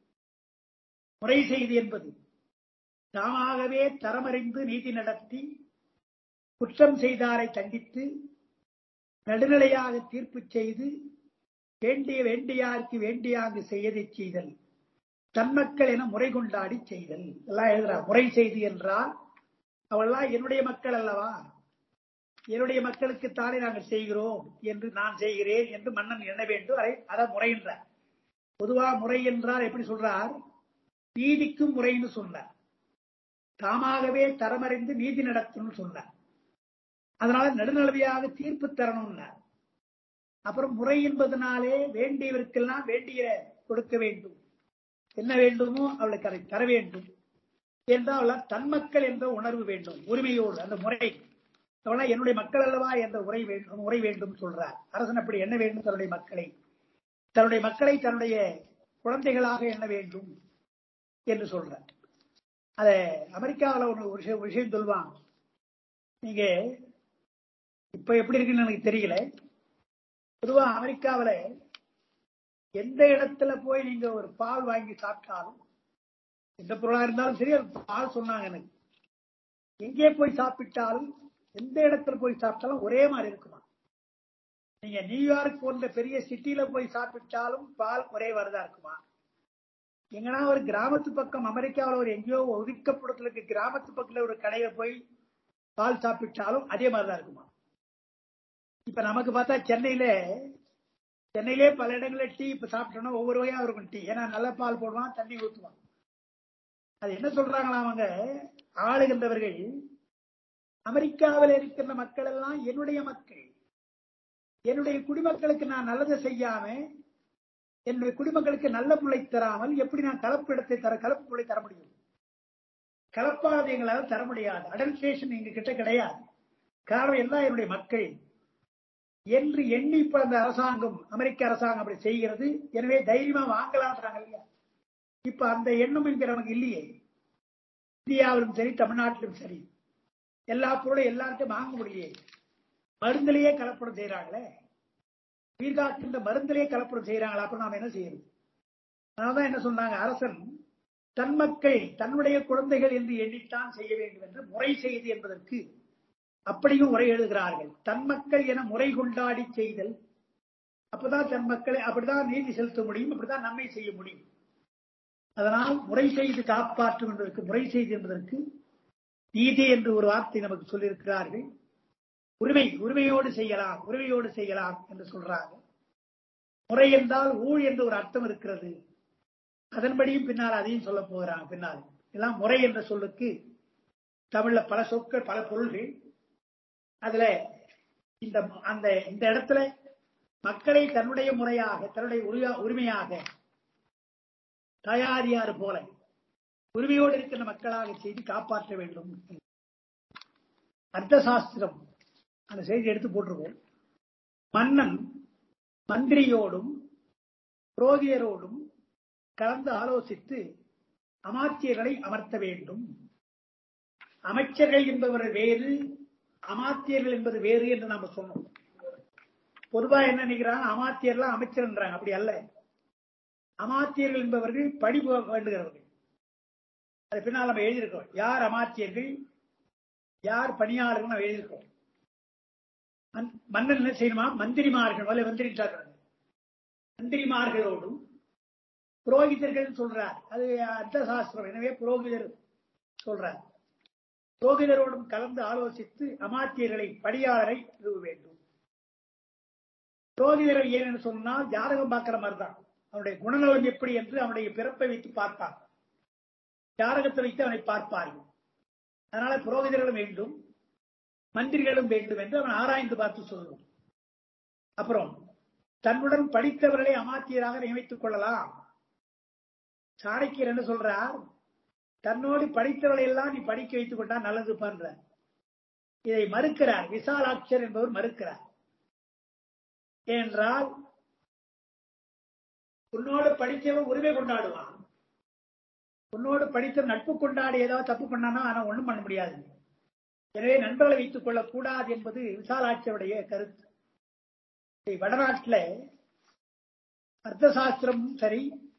முறை செய்து என்பது தாமாகவே தரமறிந்து நீதி நடத்தி குற்றம் செய்தாரை தண்டித்து நடுநிலையாக தீர்ப்பு செய்து வேண்டிய வேண்டியாருக்கு வேண்டியாக செய்யதை செய்தல் தன்மக்கள் என முறை கொண்டாடி செய்தல் எல்லாம் எழுதுறா முறை செய்தி என்றால் அவள்லாம் என்னுடைய மக்கள் அல்லவா என்னுடைய மக்களுக்குத்தானே நாங்கள் செய்கிறோம் என்று நான் செய்கிறேன் என்று மன்னன் எண்ண வேண்டும் அதை அதான் முறை என்றார் பொதுவா முறை என்றால் எப்படி சொல்றார் நீதிக்கும் முறைன்னு சொன்னார் தாமாகவே தரமறிந்து நீதி நடத்தணும்னு சொன்னார் அதனால நடுநிலவையாக தீர்ப்பு தரணும்னார் அப்புறம் முறை என்பதனாலே வேண்டியவருக்கெல்லாம் வேண்டிய கொடுக்க வேண்டும் என்ன வேண்டுமோ அவளுக்கு அதை தர வேண்டும் என்றால் தன்மக்கள் என்ற உணர்வு வேண்டும் உரிமையோடு அந்த முறை அவளா என்னுடைய மக்கள் அல்லவா என்ற உரை வேண்டும் முறை வேண்டும் சொல்றார் அரசன் அப்படி என்ன வேண்டும் தன்னுடைய மக்களை தன்னுடைய மக்களை தன்னுடைய குழந்தைகளாக எண்ண வேண்டும் என்று சொல்றார் அத அமெரிக்காவில் ஒரு விஷயம் ஒரு விஷயம் சொல்லுவாங்க நீங்க இப்ப எப்படி இருக்குன்னு எனக்கு தெரியல பொதுவா அமெரிக்காவில் எந்த இடத்துல போய் நீங்க ஒரு பால் வாங்கி சாப்பிட்டாலும் எந்த பொருளா இருந்தாலும் சரி அது பால் சொன்னாங்க எனக்கு எங்கே போய் சாப்பிட்டாலும் எந்த இடத்துல போய் சாப்பிட்டாலும் ஒரே மாதிரி இருக்குமா நீங்க நியூயார்க் போன்ற பெரிய சிட்டில போய் சாப்பிட்டாலும் பால் ஒரே வரதா இருக்குமா எங்கன்னா ஒரு கிராமத்து பக்கம் அமெரிக்காவில் ஒரு எங்கேயோ ஒதுக்கப்படத்துல இருக்க கிராமத்து பக்கத்துல ஒரு கடையில போய் பால் சாப்பிட்டாலும் அதே மாதிரிதான் இருக்குமா இப்ப நமக்கு பார்த்தா சென்னையில சென்னையிலே பல இடங்களில் டீ இப்ப சாப்பிட்டோம்னா ஒவ்வொரு வகையா இருக்கும் டீ ஏன்னா நல்ல பால் போடுவான் தண்ணி ஊற்றுவான் அது என்ன சொல்றாங்களா அவங்க ஆளுகின்றவர்கள் அமெரிக்காவில் இருக்கிற மக்கள் எல்லாம் என்னுடைய மக்கள் என்னுடைய குடிமக்களுக்கு நான் நல்லதை செய்யாம என்னுடைய குடிமக்களுக்கு நல்ல பிள்ளை தராமல் எப்படி நான் கலப்பு இடத்தை தர கலப்பு பிள்ளை தர முடியும் கலப்பானது எங்களால் தர முடியாது அடல்ட்ரேஷன் எங்க கிட்ட கிடையாது காரணம் எல்லாம் என்னுடைய மக்கள் என்று எண்ணி இப்ப அந்த அரசாங்கம் அமெரிக்க அரசாங்கம் அப்படி செய்கிறது எனவே தைரியமா வாங்கலாம்ன்றாங்க இல்லையா இப்ப அந்த எண்ணம் என்கிறவங்க இல்லையே இந்தியாவிலும் சரி தமிழ்நாட்டிலும் சரி எல்லா பொருளும் எல்லாருக்கும் வாங்க முடியலையே மருந்திலேயே கலப்படம் செய்யறாங்களே உயிர்காக்கின்ற மருந்திலேயே கலப்படம் செய்யறாங்களா அப்புறம் நாம என்ன செய்யறது அதனாலதான் என்ன சொன்னாங்க அரசன் தன் மக்கள் தன்னுடைய குழந்தைகள் என்று எண்ணித்தான் செய்ய வேண்டும் என்று முறை செய்து என்பதற்கு அப்படியும் முறை எழுதுகிறார்கள் தன் மக்கள் என முறை கொண்டாடி செய்தல் அப்பதான் தன் மக்களை அப்படிதான் நீதி செலுத்த முடியும் அப்படிதான் நன்மை செய்ய முடியும் அதனால் முறை செய்து காப்பாற்றும் என்பதற்கு முறை செய்து என்பதற்கு நீதி என்று ஒரு வார்த்தை நமக்கு சொல்லியிருக்கிறார்கள் உரிமை உரிமையோடு செய்யலாம் உரிமையோடு செய்யலாம் என்று சொல்றாங்க முறை என்றால் ஊழ் என்று ஒரு அர்த்தம் இருக்கிறது அதன்படியும் பின்னால் அதையும் சொல்ல போகிறாங்க பின்னால் எல்லாம் முறை என்ற சொல்லுக்கு தமிழ்ல பல சொற்கள் பல பொருள்கள் அதுல இந்த அந்த இந்த இடத்துல மக்களை தன்னுடைய முறையாக தன்னுடைய உரிமையாக தயாரியாறு போல உரிமையோடு இருக்கின்ற மக்களாக செய்து காப்பாற்ற வேண்டும் அர்த்த சாஸ்திரம் அந்த செய்தி எடுத்து போட்டிருக்கோம் மன்னன் மந்திரியோடும் புரோகியரோடும் கலந்து ஆலோசித்து அமாத்தியர்களை அமர்த்த வேண்டும் அமைச்சர்கள் என்பவர் வேறு அமாத்தியர்கள் என்பது வேறு என்று நாம சொன்னோம் பொதுவா என்ன நினைக்கிறாங்க அமாத்தியர்லாம் அமைச்சர்ன்றாங்க அப்படி அல்ல அமாத்தியர்கள் என்பவர்கள் பணி வேண்டுகிறவர்கள் அது பின்னால் நம்ம எழுதியிருக்கோம் யார் அமாத்தியர்கள் யார் பணியாளர்கள் நம்ம எழுதியிருக்கோம் மன்னன் என்ன செய்யணுமா மந்திரிமார்கள் முதல்ல மந்திரிட்டார்கள் மந்திரிமார்களோடும் புரோகிதர்கள் சொல்றார் அது அர்த்த சாஸ்திரம் எனவே புரோகிதர் சொல்றார் புரோகிதரோடும் கலந்து ஆலோசித்து அமாத்தியர்களை படியாளரை நிறுவ வேண்டும் புரோகிதர்கள் ஏன்னு சொன்னால் ஜாதகம் பார்க்கிற மாதிரி தான் அவனுடைய குணநலம் எப்படி என்று அவனுடைய பிறப்பை வைத்து பார்ப்பான் ஜாதகத்தை வைத்து அவனை பார்ப்பார்கள் அதனால புரோகிதர்களும் வேண்டும் மந்திரிகளும் வேண்டும் என்று அவன் ஆராய்ந்து பார்த்து சொல்லுவான் அப்புறம் தன்னுடன் படித்தவர்களை அமாத்தியராக நியமித்துக் கொள்ளலாம் சாணக்கியர் என்ன சொல்றார் தன்னோடு படித்தவர்களை எல்லாம் நீ படிக்க வைத்துக் கொண்டா நல்லது பண்ற இதை மறுக்கிறார் விசாலாட்சர் என்பவர் மறுக்கிறார் ஏனென்றால் உன்னோடு படித்தவன் உரிமை கொண்டாடுவான் உன்னோடு படித்த நட்பு கொண்டாடி ஏதாவது தப்பு பண்ணானா ஆனா ஒண்ணும் பண்ண முடியாது எனவே நண்பர்களை வைத்துக் கொள்ளக் கூடாது என்பது விசாலாட்சியருடைய கருத்து இதை வடநாட்டில் அர்த்த சாஸ்திரமும் சரி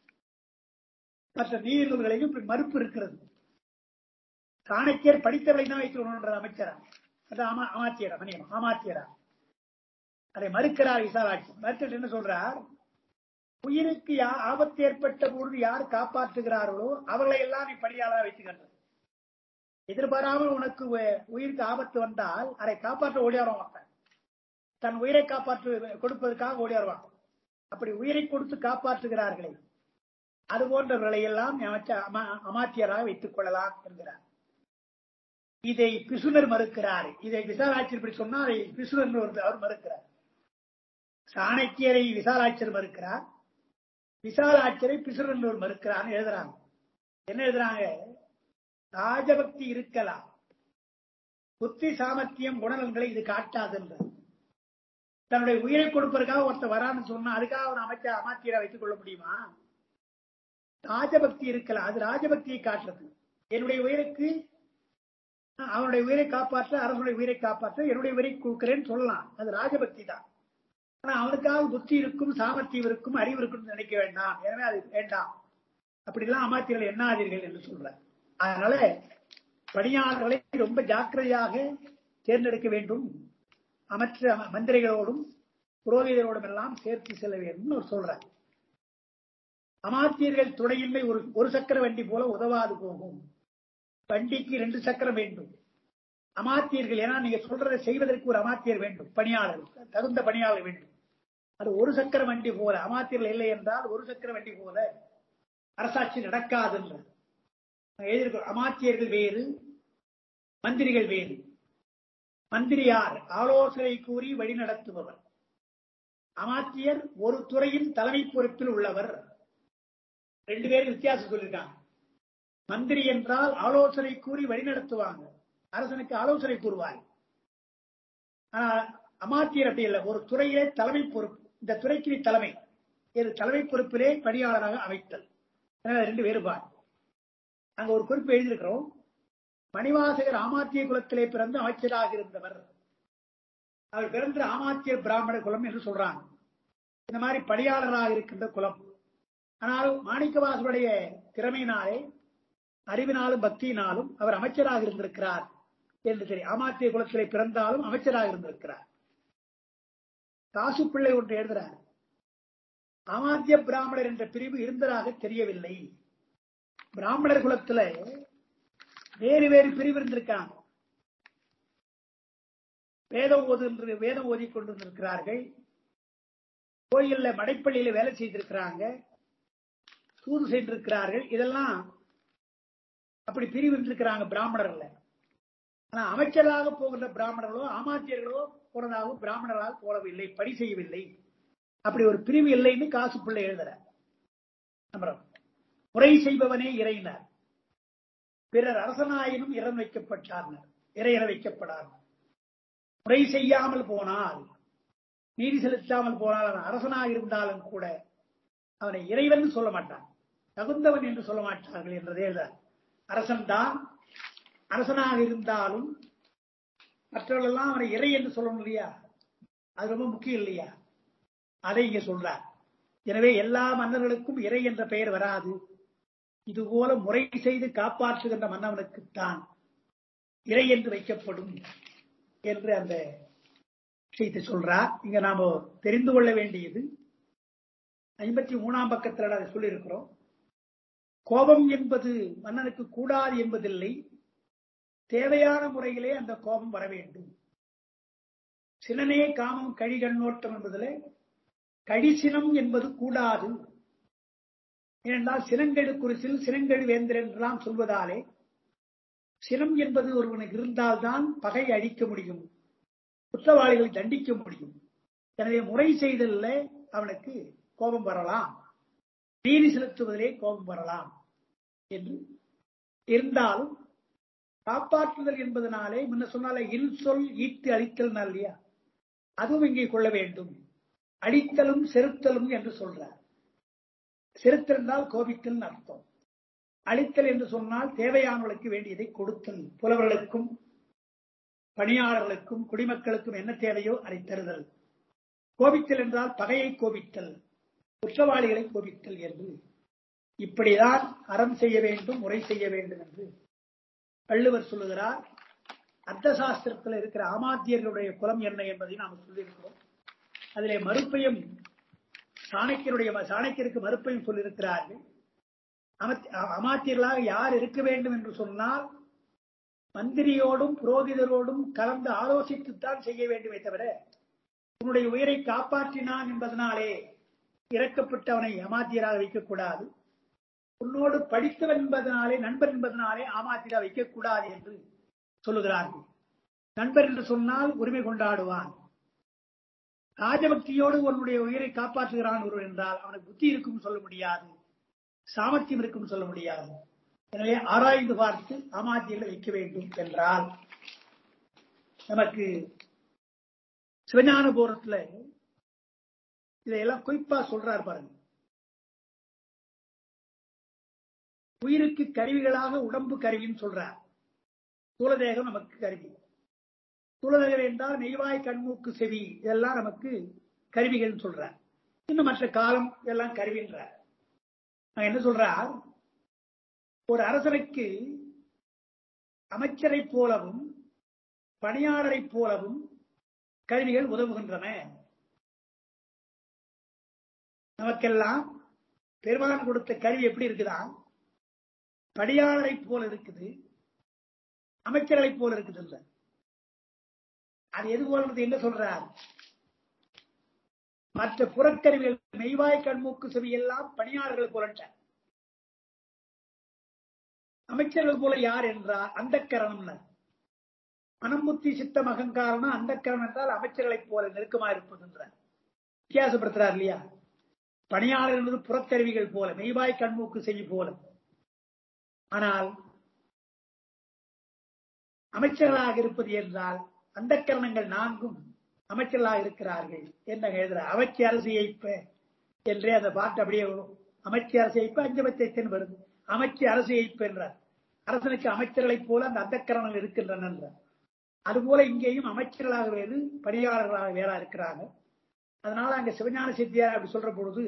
மற்ற நீதி நூல்களையும் இப்படி மறுப்பு இருக்கிறது சாணக்கியர் படித்தவர்களை தான் வைத்துக் அமைச்சரா அது அமா அமாத்தியரா மணியம் அமாத்தியரா அதை மறுக்கிறார் விசாலாட்சி மறுத்துட்டு என்ன சொல்றார் உயிருக்கு யா- ஆபத்து ஏற்பட்ட பொழுது யார் காப்பாற்றுகிறார்களோ அவர்களை எல்லாம் நீ படியாளா வைத்துக்கின்றது எதிர்பாராமல் உனக்கு உ- உயிருக்கு ஆபத்து வந்தால் அதை காப்பாற்ற ஓடியாரம் மாட்டான் தன் உயிரை காப்பாற்று கொடுப்பதற்காக ஓடியாருவான் அப்படி உயிரை கொடுத்து காப்பாற்றுகிறார்களே அது போன்றவர்களை எல்லாம் அமைச்ச- அமா- அமாத்தியராக வைத்துக் கொள்ளலாம் என்கிறார் இதை பிசுனர் மறுக்கிறார் இதை விசாலாட்சியர் இப்படி சொன்னா அதை பிசுனர் ஒரு அவர் மறுக்கிறார் சாணக்கியரை விசாலாட்சியர் மறுக்கிறார் விசாலாட்சியரை பிசுனர் என்பவர் மறுக்கிறார் எழுதுறாங்க என்ன எழுதுறாங்க ராஜபக்தி இருக்கலாம் புத்தி சாமர்த்தியம் குணநலன்களை இது காட்டாதுன்ற தன்னுடைய உயிரை கொடுப்பதற்காக ஒருத்தர் வரான்னு சொன்னா அதுக்காக அவன் அமைச்ச அமாத்தியரை வைத்துக் கொள்ள முடியுமா ராஜபக்தி இருக்கலாம் அது ராஜபக்தியை காட்டுறது என்னுடைய உயிருக்கு அவனுடைய உயிரை காப்பாற்ற அரசனுடைய உயிரை காப்பாற்ற என்னுடைய உயிரை கொடுக்கிறேன்னு சொல்லலாம் அது ராஜபக்தி தான் ஆனா அவனுக்காக புத்தி இருக்கும் சாமர்த்தியம் இருக்கும் அறிவு இருக்கும்னு நினைக்க வேண்டாம் எனவே அது வேண்டாம் அப்படிலாம் அமாத்தியர்கள் எண்ணாதீர்கள் என்று சொல்றார் அதனால பணியாளர்களை ரொம்ப ஜாக்கிரதையாக தேர்ந்தெடுக்க வேண்டும் அமைச்ச மந்திரிகளோடும் புரோகிதரோடும் எல்லாம் சேர்த்து செல்ல வேண்டும் அவர் சொல்றார் அமாத்தியர்கள் துணையின்மை ஒரு ஒரு சக்கர வண்டி போல உதவாது போகும் வண்டிக்கு ரெண்டு சக்கரம் வேண்டும் அமாத்தியர்கள் ஏன்னா நீங்க சொல்றதை செய்வதற்கு ஒரு அமாத்தியர் வேண்டும் பணியாளர் தகுந்த பணியாளர் வேண்டும் அது ஒரு சக்கர வண்டி போல அமாத்தியர்கள் இல்லை என்றால் ஒரு சக்கர வண்டி போல அரசாட்சி நடக்காது என்று எழுதியிருக்கிறோம் அமாத்தியர்கள் வேறு மந்திரிகள் வேறு மந்திரி யார் ஆலோசனை கூறி வழி நடத்துபவர் அமாத்தியர் ஒரு துறையின் தலைமை பொறுப்பில் உள்ளவர் ரெண்டு பேரும் வித்தியாசம் சொல்லியிருக்காங்க மந்திரி என்றால் ஆலோசனை கூறி வழிநடத்துவாங்க அரசனுக்கு ஆலோசனை கூறுவார் ஆனா அமாத்தியர் அப்படி இல்லை ஒரு துறையிலே தலைமை பொறுப்பு இந்த துறைக்கு நீ தலைமை இது தலைமை பொறுப்பிலே பணியாளராக அமைத்தல் எனவே ரெண்டு வேறுபாடு அங்க ஒரு குறிப்பு எழுதியிருக்கிறோம் மணிவாசகர் ஆமாத்திய குலத்திலே பிறந்து அமைச்சராக இருந்தவர் அவர் பிறந்த ஆமாத்திய பிராமண குலம் என்று சொல்றாங்க இந்த மாதிரி பணியாளராக இருக்கின்ற குலம் ஆனால் மாணிக்கவாசருடைய திறமையினாலே அறிவினாலும் பக்தியினாலும் அவர் அமைச்சராக இருந்திருக்கிறார் என்று தெரியும் அமாத்திய குலத்திலே பிறந்தாலும் அமைச்சராக இருந்திருக்கிறார் காசு பிள்ளை ஒன்று எழுதுறார் அமாத்திய பிராமணர் என்ற பிரிவு இருந்ததாக தெரியவில்லை பிராமணர் குலத்துல வேறு வேறு பிரிவு இருந்திருக்காங்க வேதம் ஓது வேதம் ஓதி கொண்டிருக்கிறார்கள் கோயில்ல மடைப்பள்ளியில வேலை செய்திருக்கிறாங்க தூது செய்திருக்கிறார்கள் இதெல்லாம் அப்படி பிரிவு இருந்திருக்கிறாங்க பிராமணர்ல ஆனா அமைச்சராக போகின்ற பிராமணர்களோ ஆமாத்தியர்களோ போனதாக பிராமணராக போடவில்லை பணி செய்யவில்லை அப்படி ஒரு பிரிவு இல்லைன்னு காசு பிள்ளை எழுதுற அப்புறம் முறை செய்பவனே இறையினர் பிறர் அரசனாயினும் இறம் வைக்கப்பட்டார்னர் இறையற வைக்கப்படார் முறை செய்யாமல் போனால் நீதி செலுத்தாமல் போனால் அவன் அரசனாக இருந்தாலும் கூட அவனை இறைவன் சொல்ல மாட்டான் தகுந்தவன் என்று சொல்ல மாட்டார்கள் என்றதே எழுத அரசன் தான் அரசனாக இருந்தாலும் மற்றவர்கள் எல்லாம் அவனை இறை என்று சொல்லணும் இல்லையா அது ரொம்ப முக்கியம் இல்லையா அதை இங்க சொல்றார் எனவே எல்லா மன்னர்களுக்கும் இறை என்ற பெயர் வராது இதுபோல முறை செய்து காப்பாற்றுகின்ற மன்னவனுக்குத்தான் இறை என்று வைக்கப்படும் என்று அந்த விஷயத்தை சொல்றார் இங்க நாம தெரிந்து கொள்ள வேண்டியது ஐம்பத்தி மூணாம் பக்கத்தில் அதை சொல்லியிருக்கிறோம் கோபம் என்பது மன்னனுக்கு கூடாது என்பதில்லை தேவையான முறையிலே அந்த கோபம் வர வேண்டும் சினனே காமம் கழி கண்ணோட்டம் என்பதில் கழிசினம் என்பது கூடாது ஏனென்றால் சினங்கெடு குறிசில் சினங்கெடு வேந்திரன் என்றெல்லாம் சொல்வதாலே சினம் என்பது ஒருவனுக்கு இருந்தால்தான் பகை அழிக்க முடியும் குற்றவாளிகளை தண்டிக்க முடியும் எனவே முறை செய்தல்ல அவனுக்கு கோபம் வரலாம் நீதி செலுத்துவதிலே கோபம் வரலாம் என்று இருந்தாலும் காப்பாற்றுதல் என்பதனாலே முன்ன சொன்னால இன்சொல் ஈட்டு அழித்தல் இல்லையா அதுவும் இங்கே கொள்ள வேண்டும் அடித்தலும் செருத்தலும் என்று சொல்றார் செருத்தல் என்றால் கோபித்தல் அர்த்தம் அழித்தல் என்று சொன்னால் தேவையானவர்களுக்கு வேண்டியதை கொடுத்தல் புலவர்களுக்கும் பணியாளர்களுக்கும் குடிமக்களுக்கும் என்ன தேவையோ அதை தருதல் கோபித்தல் என்றால் பகையை கோபித்தல் குற்றவாளிகளை கோபித்தல் என்று இப்படிதான் அறம் செய்ய வேண்டும் முறை செய்ய வேண்டும் என்று வள்ளுவர் சொல்லுகிறார் அர்த்த சாஸ்திரத்தில் இருக்கிற ஆமாத்தியர்களுடைய குலம் என்ன என்பதை நாம் சொல்லியிருக்கிறோம் அதிலே மறுப்பையும் சாணக்கியருடைய சாணக்கியருக்கு மறுப்பையும் சொல்லியிருக்கிறார்கள் அமாத்தியர்களாக யார் இருக்க வேண்டும் என்று சொன்னால் மந்திரியோடும் புரோகிதரோடும் கலந்து ஆலோசித்துத்தான் செய்ய வேண்டுமே தவிர உன்னுடைய உயிரை காப்பாற்றினான் என்பதனாலே இறக்கப்பட்டு அவனை அமாத்தியராக வைக்கக்கூடாது உன்னோடு படித்தவன் என்பதனாலே நண்பர் என்பதனாலே ஆமாத்திரா வைக்கக்கூடாது என்று சொல்லுகிறார்கள் நண்பர் என்று சொன்னால் உரிமை கொண்டாடுவான் ராஜபக்தியோடு உன்னுடைய உயிரை காப்பாற்றுகிறான் ஒருவர் என்றால் அவனுக்கு புத்தி இருக்கும் சொல்ல முடியாது சாமர்த்தியம் இருக்கும் சொல்ல முடியாது எனவே ஆராய்ந்து பார்த்து ஆமாத்தியங்களை வைக்க வேண்டும் என்றால் நமக்கு சிவஞான போரத்துல இதையெல்லாம் குறிப்பா சொல்றார் பாருங்க உயிருக்கு கருவிகளாக உடம்பு கருவின்னு சொல்றார் சூலதேகம் நமக்கு கருவி சூலதேகம் என்றால் நெய்வாய் கண்மூக்கு செவி இதெல்லாம் நமக்கு கருவிகள் சொல்றார் இன்னும் மற்ற காலம் இதெல்லாம் கருவின்றார் நான் என்ன சொல்றார் ஒரு அரசனுக்கு அமைச்சரை போலவும் பணியாளரை போலவும் கருவிகள் உதவுகின்றன நமக்கெல்லாம் பெருமான் கொடுத்த கருவி எப்படி இருக்குதா பணியாளரை போல இருக்குது அமைச்சர்களை போல இருக்குது இல்ல அது எது போல என்ன சொல்றார் மற்ற புறக்கருவிகள் மெய்வாய் கண்மூக்கு செவி எல்லாம் பணியாளர்கள் போலட்ட அமைச்சர்கள் போல யார் என்றார் அந்த கரணம் மனமுத்தி சித்தம் அகங்காரம் அந்த கரணம் என்றால் அமைச்சர்களைப் போல நெருக்கமா இருப்பது என்றார் வித்தியாசப்படுத்துறார் இல்லையா பணியாளர் என்பது புறக்கருவிகள் போல மெய்வாய் கண்மூக்கு செவி போல ஆனால் அமைச்சர்களாக இருப்பது என்றால் அந்த கரணங்கள் நான்கும் அமைச்சர்களாக இருக்கிறார்கள் என்ன எழுதுற அமைச்சு அரசு ஏய்ப்ப என்றே அந்த பாட்டு அப்படியே வரும் அமைச்சு அரசு ஏய்ப்ப அஞ்சபத்தை வருது அமைச்சு அரசு ஏய்ப்பு என்றார் அரசனுக்கு அமைச்சர்களைப் போல அந்த அந்தக்கரணங்கள் இருக்கின்றன என்றார் அதுபோல இங்கேயும் அமைச்சர்களாக வேறு பணியாளர்களாக வேறா இருக்கிறாங்க அதனால அங்க சிவஞான சித்தியார் அப்படி சொல்ற பொழுது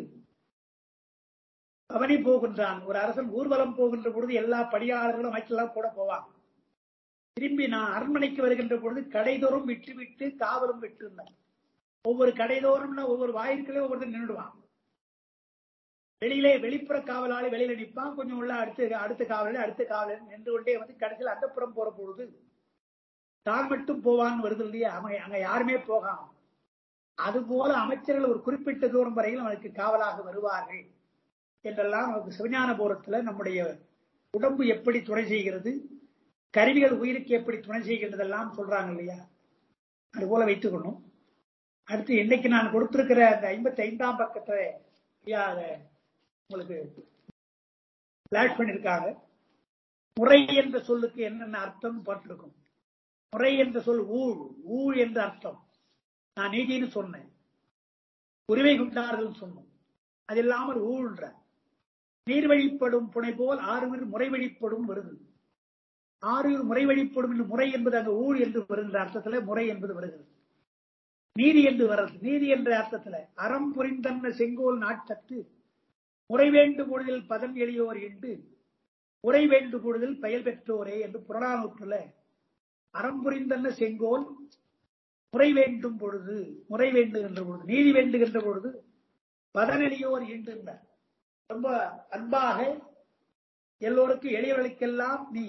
பவனி போகின்றான் ஒரு அரசன் ஊர்வலம் போகின்ற பொழுது எல்லா பணியாளர்களும் அமைச்சர்களாக கூட போவான் திரும்பி நான் அரண்மனைக்கு வருகின்ற பொழுது கடைதோறும் விட்டு விட்டு காவலும் விட்டு இருந்தான் ஒவ்வொரு கடைதோறும்னா ஒவ்வொரு வாயிற்குள்ளே ஒவ்வொருத்தர் நின்றுடுவான் வெளியிலே வெளிப்புற காவலாளி வெளியில நிற்பான் கொஞ்சம் உள்ள அடுத்த அடுத்த காவலில் அடுத்த காவலர் நின்று கொண்டே வந்து கடைசியில் அந்தப்புறம் போற பொழுது தான் மட்டும் போவான்னு வருது இல்லையா அவன் அங்க யாருமே போகாம அதுபோல அமைச்சர்கள் ஒரு குறிப்பிட்ட தூரம் வரையில் அவனுக்கு காவலாக வருவார்கள் என்றெல்லாம் நமக்கு சிவஞான போரத்துல நம்முடைய உடம்பு எப்படி துணை செய்கிறது கருவிகள் உயிருக்கு எப்படி துணை செய்கின்றதெல்லாம் சொல்றாங்க இல்லையா அது போல வைத்துக்கணும் அடுத்து இன்னைக்கு நான் கொடுத்திருக்கிற அந்த ஐம்பத்தி ஐந்தாம் பக்கத்தை உங்களுக்கு பிளாட் பண்ணிருக்காங்க முறை என்ற சொல்லுக்கு என்னென்ன அர்த்தம் போட்டிருக்கும் முறை என்ற சொல் ஊழ் ஊழ் என்ற அர்த்தம் நான் நீதினு சொன்னேன் உரிமை கொண்டார்கள் சொன்னோம் அது இல்லாமல் ஊழ்ன்ற நீர் வழிப்படும் புனை போல் ஆறுவர் முறை வழிப்படும் வருது ஆறுவர் முறை வழிப்படும் என்று முறை என்பது அங்கு ஊழ் என்று வருகின்ற அர்த்தத்துல முறை என்பது வருகிறது நீதி என்று வருது நீதி என்ற அர்த்தத்துல அறம் புரிந்தன்ன செங்கோல் நாட்டத்து முறை வேண்டு பொழுதில் பதம் எளியோர் என்று உரை வேண்டு பொழுதில் பெயர் பெற்றோரே என்று புறநானூற்றுல அறம் புரிந்தன்ன செங்கோல் முறை வேண்டும் பொழுது முறை வேண்டுகின்ற பொழுது நீதி வேண்டுகின்ற பொழுது பதனெளியோர் ஈண்டுன்னார் ரொம்ப அன்பாக எல்லோருக்கும் எளியவர்களுக்கெல்லாம் நீ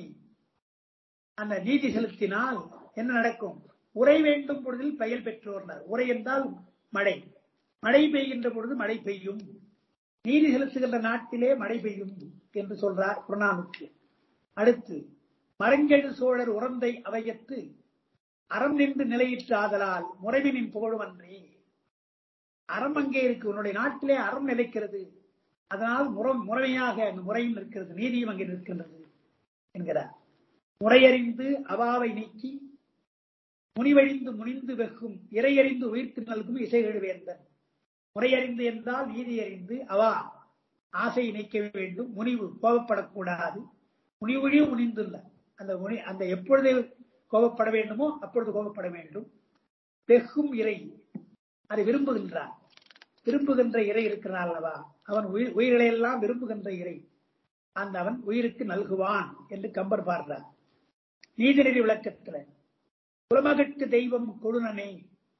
அந்த நீதி செலுத்தினால் என்ன நடக்கும் உரை வேண்டும் பொழுதில் பெயர் பெற்றோர்னார் உரை என்றால் மழை மழை பெய்கின்ற பொழுது மழை பெய்யும் நீதி செலுத்துகின்ற நாட்டிலே மழை பெய்யும் என்று சொல்றார் புறநானூற்று அடுத்து மரங்கெழு சோழர் உறந்தை அவையத்து அறம் நின்று நிலையிற்று ஆதலால் முறைவினின் புகழுமன்றி அறம் அங்கே இருக்கு உன்னுடைய நாட்டிலே அறம் நிலைக்கிறது அதனால் முறை- முறைமையாக அந்த முறையும் இருக்கிறது நீதியும் அங்கே நிற்கின்றது என்கிறார் முறையறிந்து அவாவை நீக்கி முனிவழிந்து முனிந்து வெகும் இறையறிந்து உயிர்த்து நல்கும் இசைகழு வேந்தன் முறையறிந்து என்றால் நீதி அறிந்து அவா ஆசை நீக்க வேண்டும் முனிவு கோபப்படக்கூடாது முனிவழியும் முனிந்துள்ள அந்த முனி அந்த எப்பொழுது கோபப்பட வேண்டுமோ அப்பொழுது கோபப்பட வேண்டும் வெகும் இறை அதை விரும்புகின்றான் விரும்புகின்ற இறை இருக்கிறான் அல்லவா அவன் உயிர் உயிர்களை எல்லாம் விரும்புகின்ற இறை அந்த அவன் உயிருக்கு நல்குவான் என்று கம்பர் பாடுறார் நீதிநெறி விளக்கத்தில் புலமகட்டு தெய்வம் கொழுனனே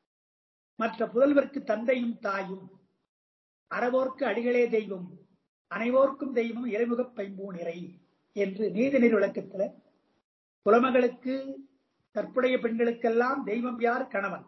மற்ற புதல்வர்க்கு தந்தையும் தாயும் அறவோர்க்கு அடிகளே தெய்வம் அனைவோர்க்கும் தெய்வம் இறைமுகப் பைம்பூன் இறை என்று நீதிநெறி விளக்கத்தில் புலமகளுக்கு தற்புடைய பெண்களுக்கெல்லாம் தெய்வம் யார் கணவன்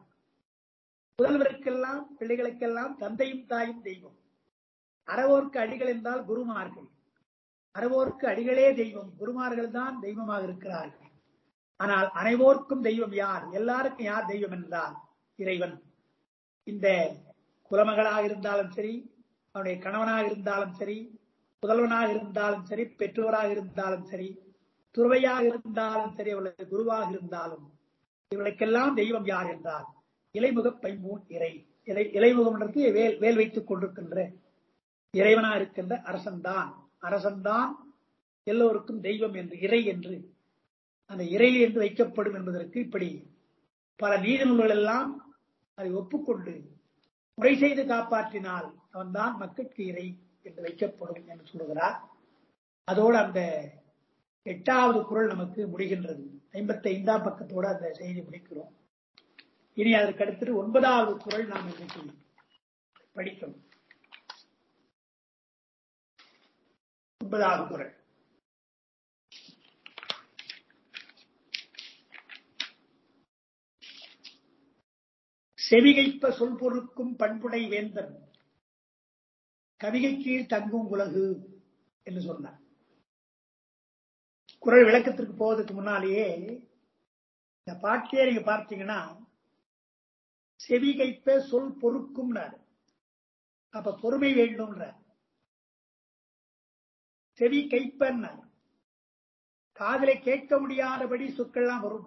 புதல்வருக்கெல்லாம் பிள்ளைகளுக்கெல்லாம் தந்தையும் தாயும் தெய்வம் அறவோர்க்கு அடிகள் என்றால் குருமார்கள் அறவோர்க்கு அடிகளே தெய்வம் குருமார்கள் தான் தெய்வமாக இருக்கிறார்கள் ஆனால் அனைவோர்க்கும் தெய்வம் யார் எல்லாருக்கும் யார் தெய்வம் என்றால் இறைவன் இந்த குலமகளாக இருந்தாலும் சரி அவனுடைய கணவனாக இருந்தாலும் சரி புதல்வனாக இருந்தாலும் சரி பெற்றோராக இருந்தாலும் சரி துறவையாக இருந்தாலும் சரி அவளுடைய குருவாக இருந்தாலும் இவர்களுக்கெல்லாம் தெய்வம் யார் என்றால் இலைமுக பைம்பூன் இறை இலை இலைமுகம்ன்றது வேல் வேல் வைத்துக் கொண்டிருக்கின்ற இறைவனா இருக்கின்ற அரசன்தான் அரசன்தான் எல்லோருக்கும் தெய்வம் என்று இறை என்று அந்த இறை என்று வைக்கப்படும் என்பதற்கு இப்படி பல நீதி நூல்கள் எல்லாம் அதை ஒப்புக்கொண்டு முறை செய்து காப்பாற்றினால் அவன்தான் மக்களுக்கு இறை என்று வைக்கப்படும் என்று சொல்லுகிறார் அதோடு அந்த எட்டாவது குரல் நமக்கு முடிகின்றது ஐம்பத்தி ஐந்தாம் பக்கத்தோடு அந்த செய்தி முடிக்கிறோம் இனி அதற்கு அடுத்து ஒன்பதாவது குரல் நாம் இன்னைக்கு படிக்கணும் ஒன்பதாவது குரல் செவிகைப்ப சொல் பொருட்கும் பண்புடை வேந்தன் கவிகை கீழ் தங்கும் உலகு என்று சொன்னார் குரல் விளக்கத்திற்கு போவதற்கு முன்னாலேயே இந்த பாட்டியே நீங்க பார்த்தீங்கன்னா செவிகைப்ப சொல் பொறுக்கும் அப்ப பொறுமை வேண்டும்ன்ற செவி கைப்பன்ன காதலை கேட்க முடியாதபடி சொற்கள்லாம் வரும்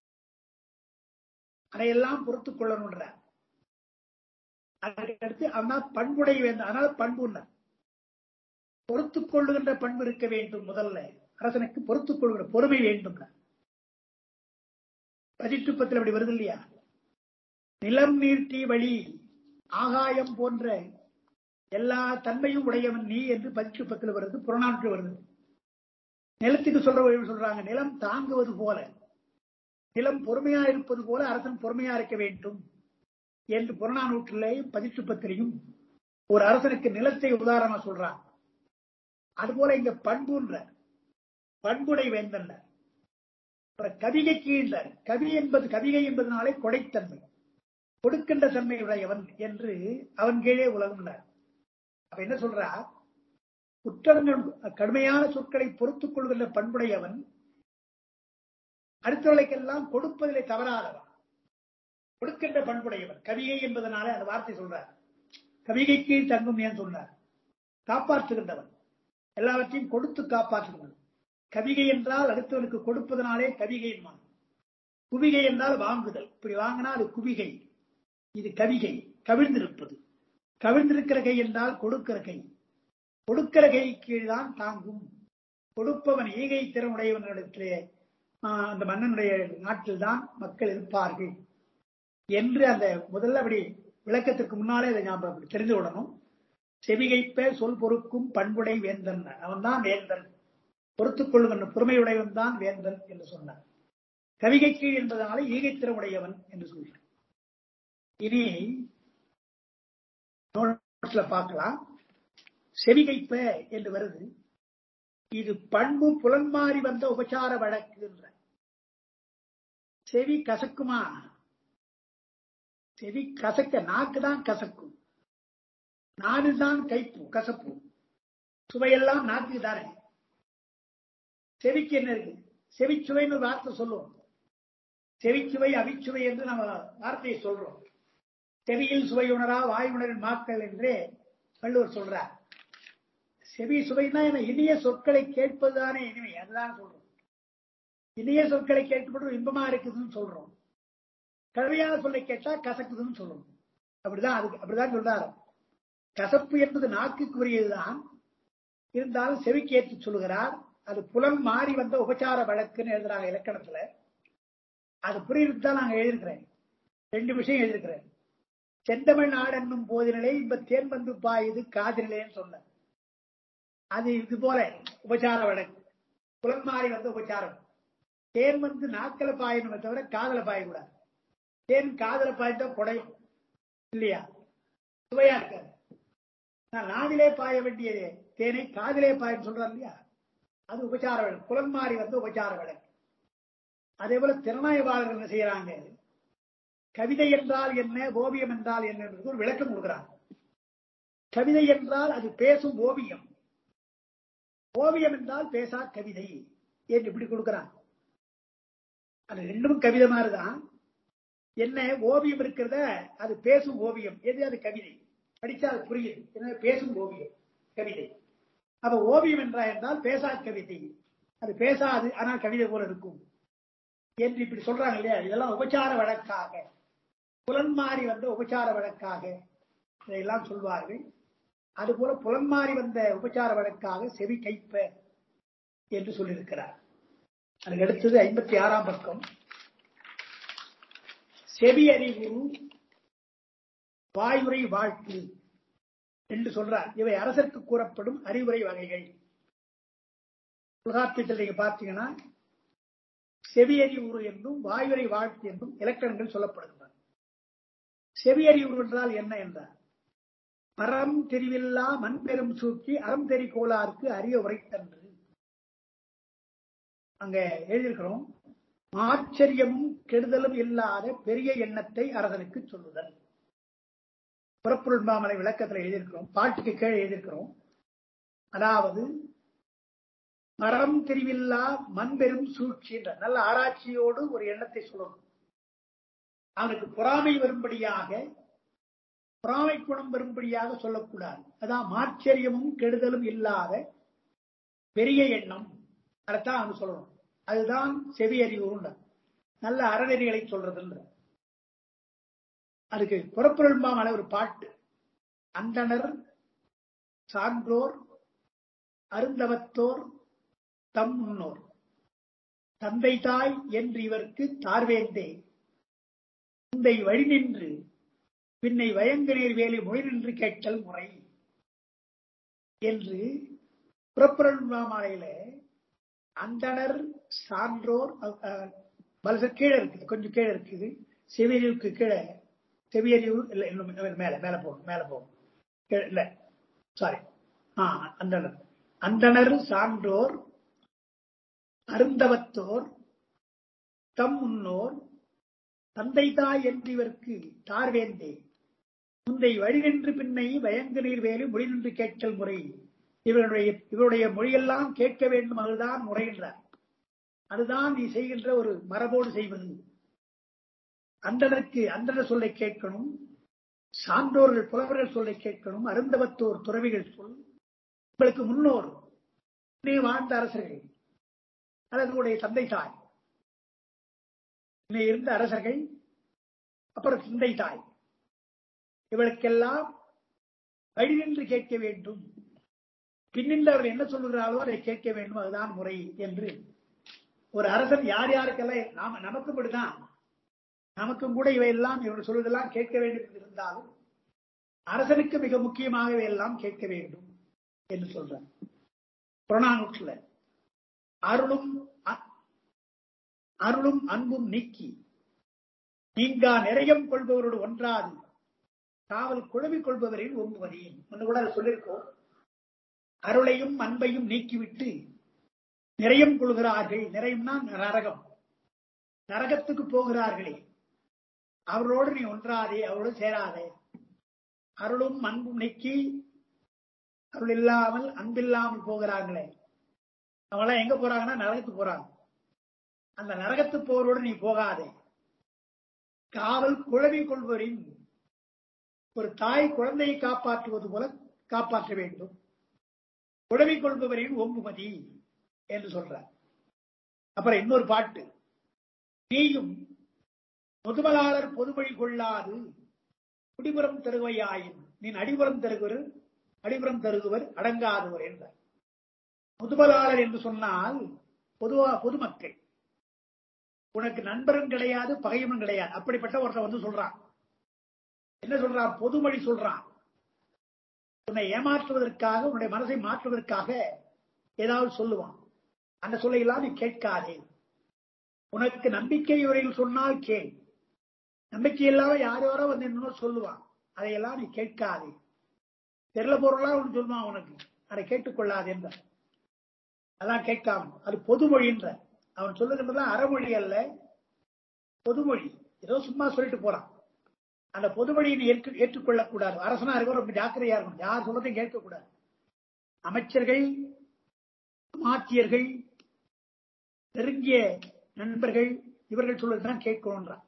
அதையெல்லாம் பொறுத்துக் கொள்ளணும்ன்ற அதற்கடுத்து அவனால் பண்புடைய வேண்டும் அதனால பண்புன்ன பொறுத்துக் கொள்ளுகின்ற பண்பு இருக்க வேண்டும் முதல்ல அரசனுக்கு பொறுத்துக் கொள்கிற பொறுமை வேண்டும் பதிற்றுப்பத்தில் அப்படி வருது இல்லையா நிலம் நீர்த்தி வழி ஆகாயம் போன்ற எல்லா தன்மையும் உடையவன் நீ என்று பதிற்றுப்பத்தில் வருது புறநாற்று வருது நிலத்துக்கு சொல்ற வழி சொல்றாங்க நிலம் தாங்குவது போல நிலம் பொறுமையா இருப்பது போல அரசன் பொறுமையா இருக்க வேண்டும் என்று புறநானூற்றிலேயும் பதிற்றுப்பத்திலையும் ஒரு அரசனுக்கு நிலத்தை உதாரணமா சொல்றான் அதுபோல இங்க பண்புன்ற பண்புடை வேந்தன் கவிகை கீழ்ந்தார் கவி என்பது கவிகை என்பதனாலே கொடைத்தன்மை கொடுக்கின்ற தன்மை உடையவன் என்று அவன் கீழே உலகம்னார் அப்ப என்ன சொல்றா குற்றங்கள் கடுமையான சொற்களை பொறுத்துக் கொள்கின்ற பண்புடையவன் அடுத்தவர்களுக்கெல்லாம் கொடுப்பதிலே தவறாதவன் கொடுக்கின்ற பண்புடையவன் கவிகை என்பதனால அந்த வார்த்தை சொல்றார் கவிகை கீழ் தங்கும் ஏன் சொன்னார் காப்பாற்றுகின்றவன் எல்லாவற்றையும் கொடுத்து காப்பாற்றுகின்றவன் கவிகை என்றால் அடுத்தவனுக்கு கொடுப்பதனாலே கவிகை என்பான் குவிகை என்றால் வாங்குதல் இப்படி வாங்கினா அது குவிகை இது கவிகை கவிழ்ந்திருப்பது கவிழ்ந்திருக்கிற கை என்றால் கொடுக்கிற கை கொடுக்கிற கை கீழ்தான் தாங்கும் கொடுப்பவன் ஈகை திறமுடையவனிடத்திலே அந்த மன்னனுடைய நாட்டில் தான் மக்கள் இருப்பார்கள் என்று அந்த முதல்ல அப்படி விளக்கத்திற்கு முன்னாலே அதை ஞாபகம் அப்படி தெரிந்து விடணும் செவிகைப்ப சொல் பொறுக்கும் பண்புடை வேந்தன் அவன் தான் வேந்தன் பொறுத்துக் கொள்ளுகின்ற பொறுமையுடையவன் தான் வேந்தன் என்று சொன்னார் கவிகை கீழ் என்பதனால ஈகை திறமுடையவன் என்று சொல்கிறார் இனி நோட்ஸ்ல பார்க்கலாம் செவிகைப்ப என்று வருது இது பண்பு புலன்மாறி வந்த உபச்சார வழக்கு என்ற செவி கசக்குமா செவி கசக்க நாக்கு தான் கசக்கும் நாடு தான் கைப்பு கசப்பு சுவையெல்லாம் நாக்குக்கு தானே செவிக்கு என்ன இருக்கு செவிச்சுவைன்னு ஒரு வார்த்தை சொல்லுவோம் செவிச்சுவை அவிச்சுவை என்று நம்ம வார்த்தையை சொல்றோம் செவியில் சுவை உணரா வாய் உணரின் மாக்கள் என்றே வள்ளுவர் சொல்றார் செவி சுவைனா என இனிய சொற்களை கேட்பதுதானே இனிமை அதுதான் சொல்றோம் இனிய சொற்களை கேட்கப்பட்டு இன்பமா இருக்குதுன்னு சொல்றோம் கடுமையான சொல்லை கேட்டா கசக்குதுன்னு சொல்றோம் அப்படிதான் அதுக்கு அப்படிதான் சொல்றாரு கசப்பு என்பது நாக்குக்கு உரியதுதான் இருந்தாலும் செவிக்கு ஏற்று சொல்லுகிறார் அது புலம் மாறி வந்த உபச்சார வழக்குன்னு எழுதுறாங்க இலக்கணத்துல அது புரியுது தான் நாங்க எழுதிருக்கிறேன் ரெண்டு விஷயம் எழுதிருக்கிறேன் செந்தமிழ் நாடு என்னும் போதினிலே இப்ப தேன் வந்து பாயுது காதினிலேன்னு சொன்ன அது இது போல உபச்சார வழக்கு புலம் மாறி வந்த உபச்சாரம் தேன் வந்து நாக்கில பாயணுமே தவிர காதல பாயக்கூடாது தேன் காதல பாய்ந்தா குடையும் இல்லையா சுவையா இருக்காது நான் நாவிலே பாய வேண்டிய தேனை காதிலே பாயன்னு சொல்றான் இல்லையா அது உபச்சார வழக்கு புலம் மாறி வந்த உபச்சார வழக்கு அதே போல திறனாய்வாளர்கள் என்ன செய்யறாங்க கவிதை என்றால் என்ன ஓவியம் என்றால் என்ன என்பதற்கு ஒரு விளக்கம் கொடுக்கிறாங்க கவிதை என்றால் அது பேசும் ஓவியம் ஓவியம் என்றால் பேசா கவிதை என்று இப்படி கொடுக்கிறாங்க அது ரெண்டும் கவிதை மாதிரிதான் என்ன ஓவியம் இருக்கிறத அது பேசும் ஓவியம் எது அது கவிதை படிச்சா அது புரியுது என்ன பேசும் ஓவியம் கவிதை அப்ப ஓவியம் என்றா என்றால் பேசா கவிதை அது பேசாது ஆனால் கவிதை போல இருக்கும் என்று இப்படி சொல்றாங்க இல்லையா இதெல்லாம் உபச்சார வழக்காக புலன்மாறி வந்த உபச்சார வழக்காக இதையெல்லாம் சொல்வார்கள் அதுபோல புலன்மாறி வந்த உபச்சார வழக்காக செவி கைப்ப என்று சொல்லியிருக்கிறார் அதுக்கு அடுத்தது ஐம்பத்தி ஆறாம் பக்கம் செவி அறிவு வாயுரை வாழ்த்து என்று சொல்றார் இவை அரசருக்கு கூறப்படும் அறிவுரை வகைகள் தொல்காப்பியத்தில் நீங்க பார்த்தீங்கன்னா செவியறிவுறு என்றும் வாயுரை வாழ்த்து என்றும் இலக்கணங்கள் சொல்லப்படுகின்றன செவியறிவுறு என்றால் என்ன என்றார் மரம் தெரிவில்லா மண் பெரும் சூக்கி அறம் தெரி கோளாருக்கு அரிய உரைத்தன்று அங்க எழுதியிருக்கிறோம் ஆச்சரியமும் கெடுதலும் இல்லாத பெரிய எண்ணத்தை அரசனுக்கு சொல்லுதல் புறப்பொருள் மாமலை விளக்கத்தில் எழுதியிருக்கிறோம் பாட்டுக்கு கீழே எழுதியிருக்கிறோம் அதாவது மரம் தெரிவில்லா மண் பெரும் சூழ்ச்சி என்ற நல்ல ஆராய்ச்சியோடு ஒரு எண்ணத்தை சொல்லணும் அவனுக்கு பொறாமை வரும்படியாக பொறாமை குணம் வரும்படியாக சொல்லக்கூடாது அதான் மாச்சரியமும் கெடுதலும் இல்லாத பெரிய எண்ணம் அதைத்தான் அவன் சொல்லணும் அதுதான் செவி அறிவு நல்ல அறநெறிகளை சொல்றதுன்ற அதுக்கு புறப்பொருள்பாமல ஒரு பாட்டு அந்தனர் சான்றோர் அருந்தவத்தோர் தம் முன்னோர் தந்தை தாய் என்று இவருக்கு தார்வேந்தே முந்தை வழி நின்று பின்னை வயங்கநீர் வேலி மொழி நின்று கேட்டல் முறை என்று புறப்புறல் மாலையில அந்தனர் சான்றோர் பலச கீழே இருக்குது கொஞ்சம் கீழே இருக்குது செவியறிவுக்கு கீழே செவியறிவு இல்ல இன்னும் மேல மேல போகும் மேல போகும் இல்ல சாரி ஆ அந்தனர் அந்தனர் சான்றோர் அருந்தவத்தோர் தம் முன்னோர் தந்தை தாய் என்றிவருக்கு தார்வேந்தே முந்தை வழிநின்று பின்னை வயங்கு நீர் வேலு மொழி நின்று கேட்கல் முறை இவருடைய இவருடைய மொழியெல்லாம் கேட்க வேண்டும் அதுதான் முறை என்றார் அதுதான் நீ செய்கின்ற ஒரு மரபோடு செய்வது அந்தனருக்கு அந்தனர் சொல்லை கேட்கணும் சான்றோர்கள் புலவர்கள் சொல்லை கேட்கணும் அருந்தவத்தோர் துறவிகள் சொல் உங்களுக்கு முன்னோர் நீ வாழ்ந்த அரசர்கள் அல்லது உடைய தந்தை தாய் இன்னை இருந்த அரசர்கள் அப்புறம் சிந்தை தாய் இவளுக்கெல்லாம் வழி நின்று கேட்க வேண்டும் பின்னின்று அவர் என்ன சொல்லுகிறாரோ அதை கேட்க வேண்டும் அதுதான் முறை என்று ஒரு அரசன் யார் யாருக்கெல்லாம் நாம நமக்கும் இப்படிதான் நமக்கும் கூட இவையெல்லாம் இவர் சொல்வதெல்லாம் கேட்க வேண்டும் என்று இருந்தாலும் அரசனுக்கு மிக முக்கியமாக இவையெல்லாம் கேட்க வேண்டும் என்று சொல்றார் புறநானூற்றுல அருளும் அருளும் அன்பும் நீக்கி நீங்கா நிறையம் கொள்பவரோடு ஒன்றாது காவல் குழம்பிக் கொள்பவரின் ஒம்புமதி ஒன்று கூட அதை சொல்லியிருக்கோம் அருளையும் அன்பையும் நீக்கிவிட்டு நிறையம் கொள்கிறார்கள் நிறையம்னா நரகம் நரகத்துக்கு போகிறார்களே அவர்களோடு நீ ஒன்றாதே அவரோடு சேராதே அருளும் அன்பும் நீக்கி அருள் இல்லாமல் அன்பில்லாமல் போகிறாங்களே அவங்களாம் எங்க போறாங்கன்னா நரகத்துக்கு போறாங்க அந்த நரகத்து போரோடு நீ போகாதே காவல் குழவி கொள்வரின் ஒரு தாய் குழந்தையை காப்பாற்றுவது போல காப்பாற்ற வேண்டும் குழவி கொள்பவரின் ஒம்புமதி என்று சொல்றார் அப்புறம் இன்னொரு பாட்டு நீயும் முதுமலாளர் பொதுமொழி கொள்ளாது குடிபுறம் தருவையாயின் நீ அடிபுறம் தருவர் அடிபுறம் தருகுவர் அடங்காதவர் என்றார் முதுமலாளர் என்று சொன்னால் பொதுவா பொதுமக்கள் உனக்கு நண்பரும் கிடையாது பகைவனும் கிடையாது அப்படிப்பட்ட ஒருத்தன் வந்து சொல்றான் என்ன சொல்றான் பொதுமொழி சொல்றான் உன்னை ஏமாற்றுவதற்காக உன்னுடைய மனசை மாற்றுவதற்காக ஏதாவது சொல்லுவான் அந்த சொல்லையெல்லாம் நீ கேட்காதே உனக்கு நம்பிக்கை உரையில் சொன்னால் கேள் நம்பிக்கை இல்லாம யார் யாரோ வந்து இன்னும் சொல்லுவான் அதையெல்லாம் நீ கேட்காதே தெரியல பொருளா ஒன்று சொல்லுவான் உனக்கு அதை கேட்டுக்கொள்ளாது என்ற அதான் கேட்காம அது பொதுமொழின்ற அவன் சொல்லுகின்றதுலாம் அறமொழி அல்ல பொதுமொழி ஏதோ சும்மா சொல்லிட்டு போறான் அந்த பொதுமொழியை நீ ஏற்று ஏற்றுக்கொள்ளக்கூடாது அரசனா இருக்க ரொம்ப ஜாக்கிரதையா இருக்கணும் யார் சொல்றதையும் கேட்கக்கூடாது அமைச்சர்கள் மாத்தியர்கள் நெருங்கிய நண்பர்கள் இவர்கள் சொல்வதுதான் கேட்கணும்ன்றான்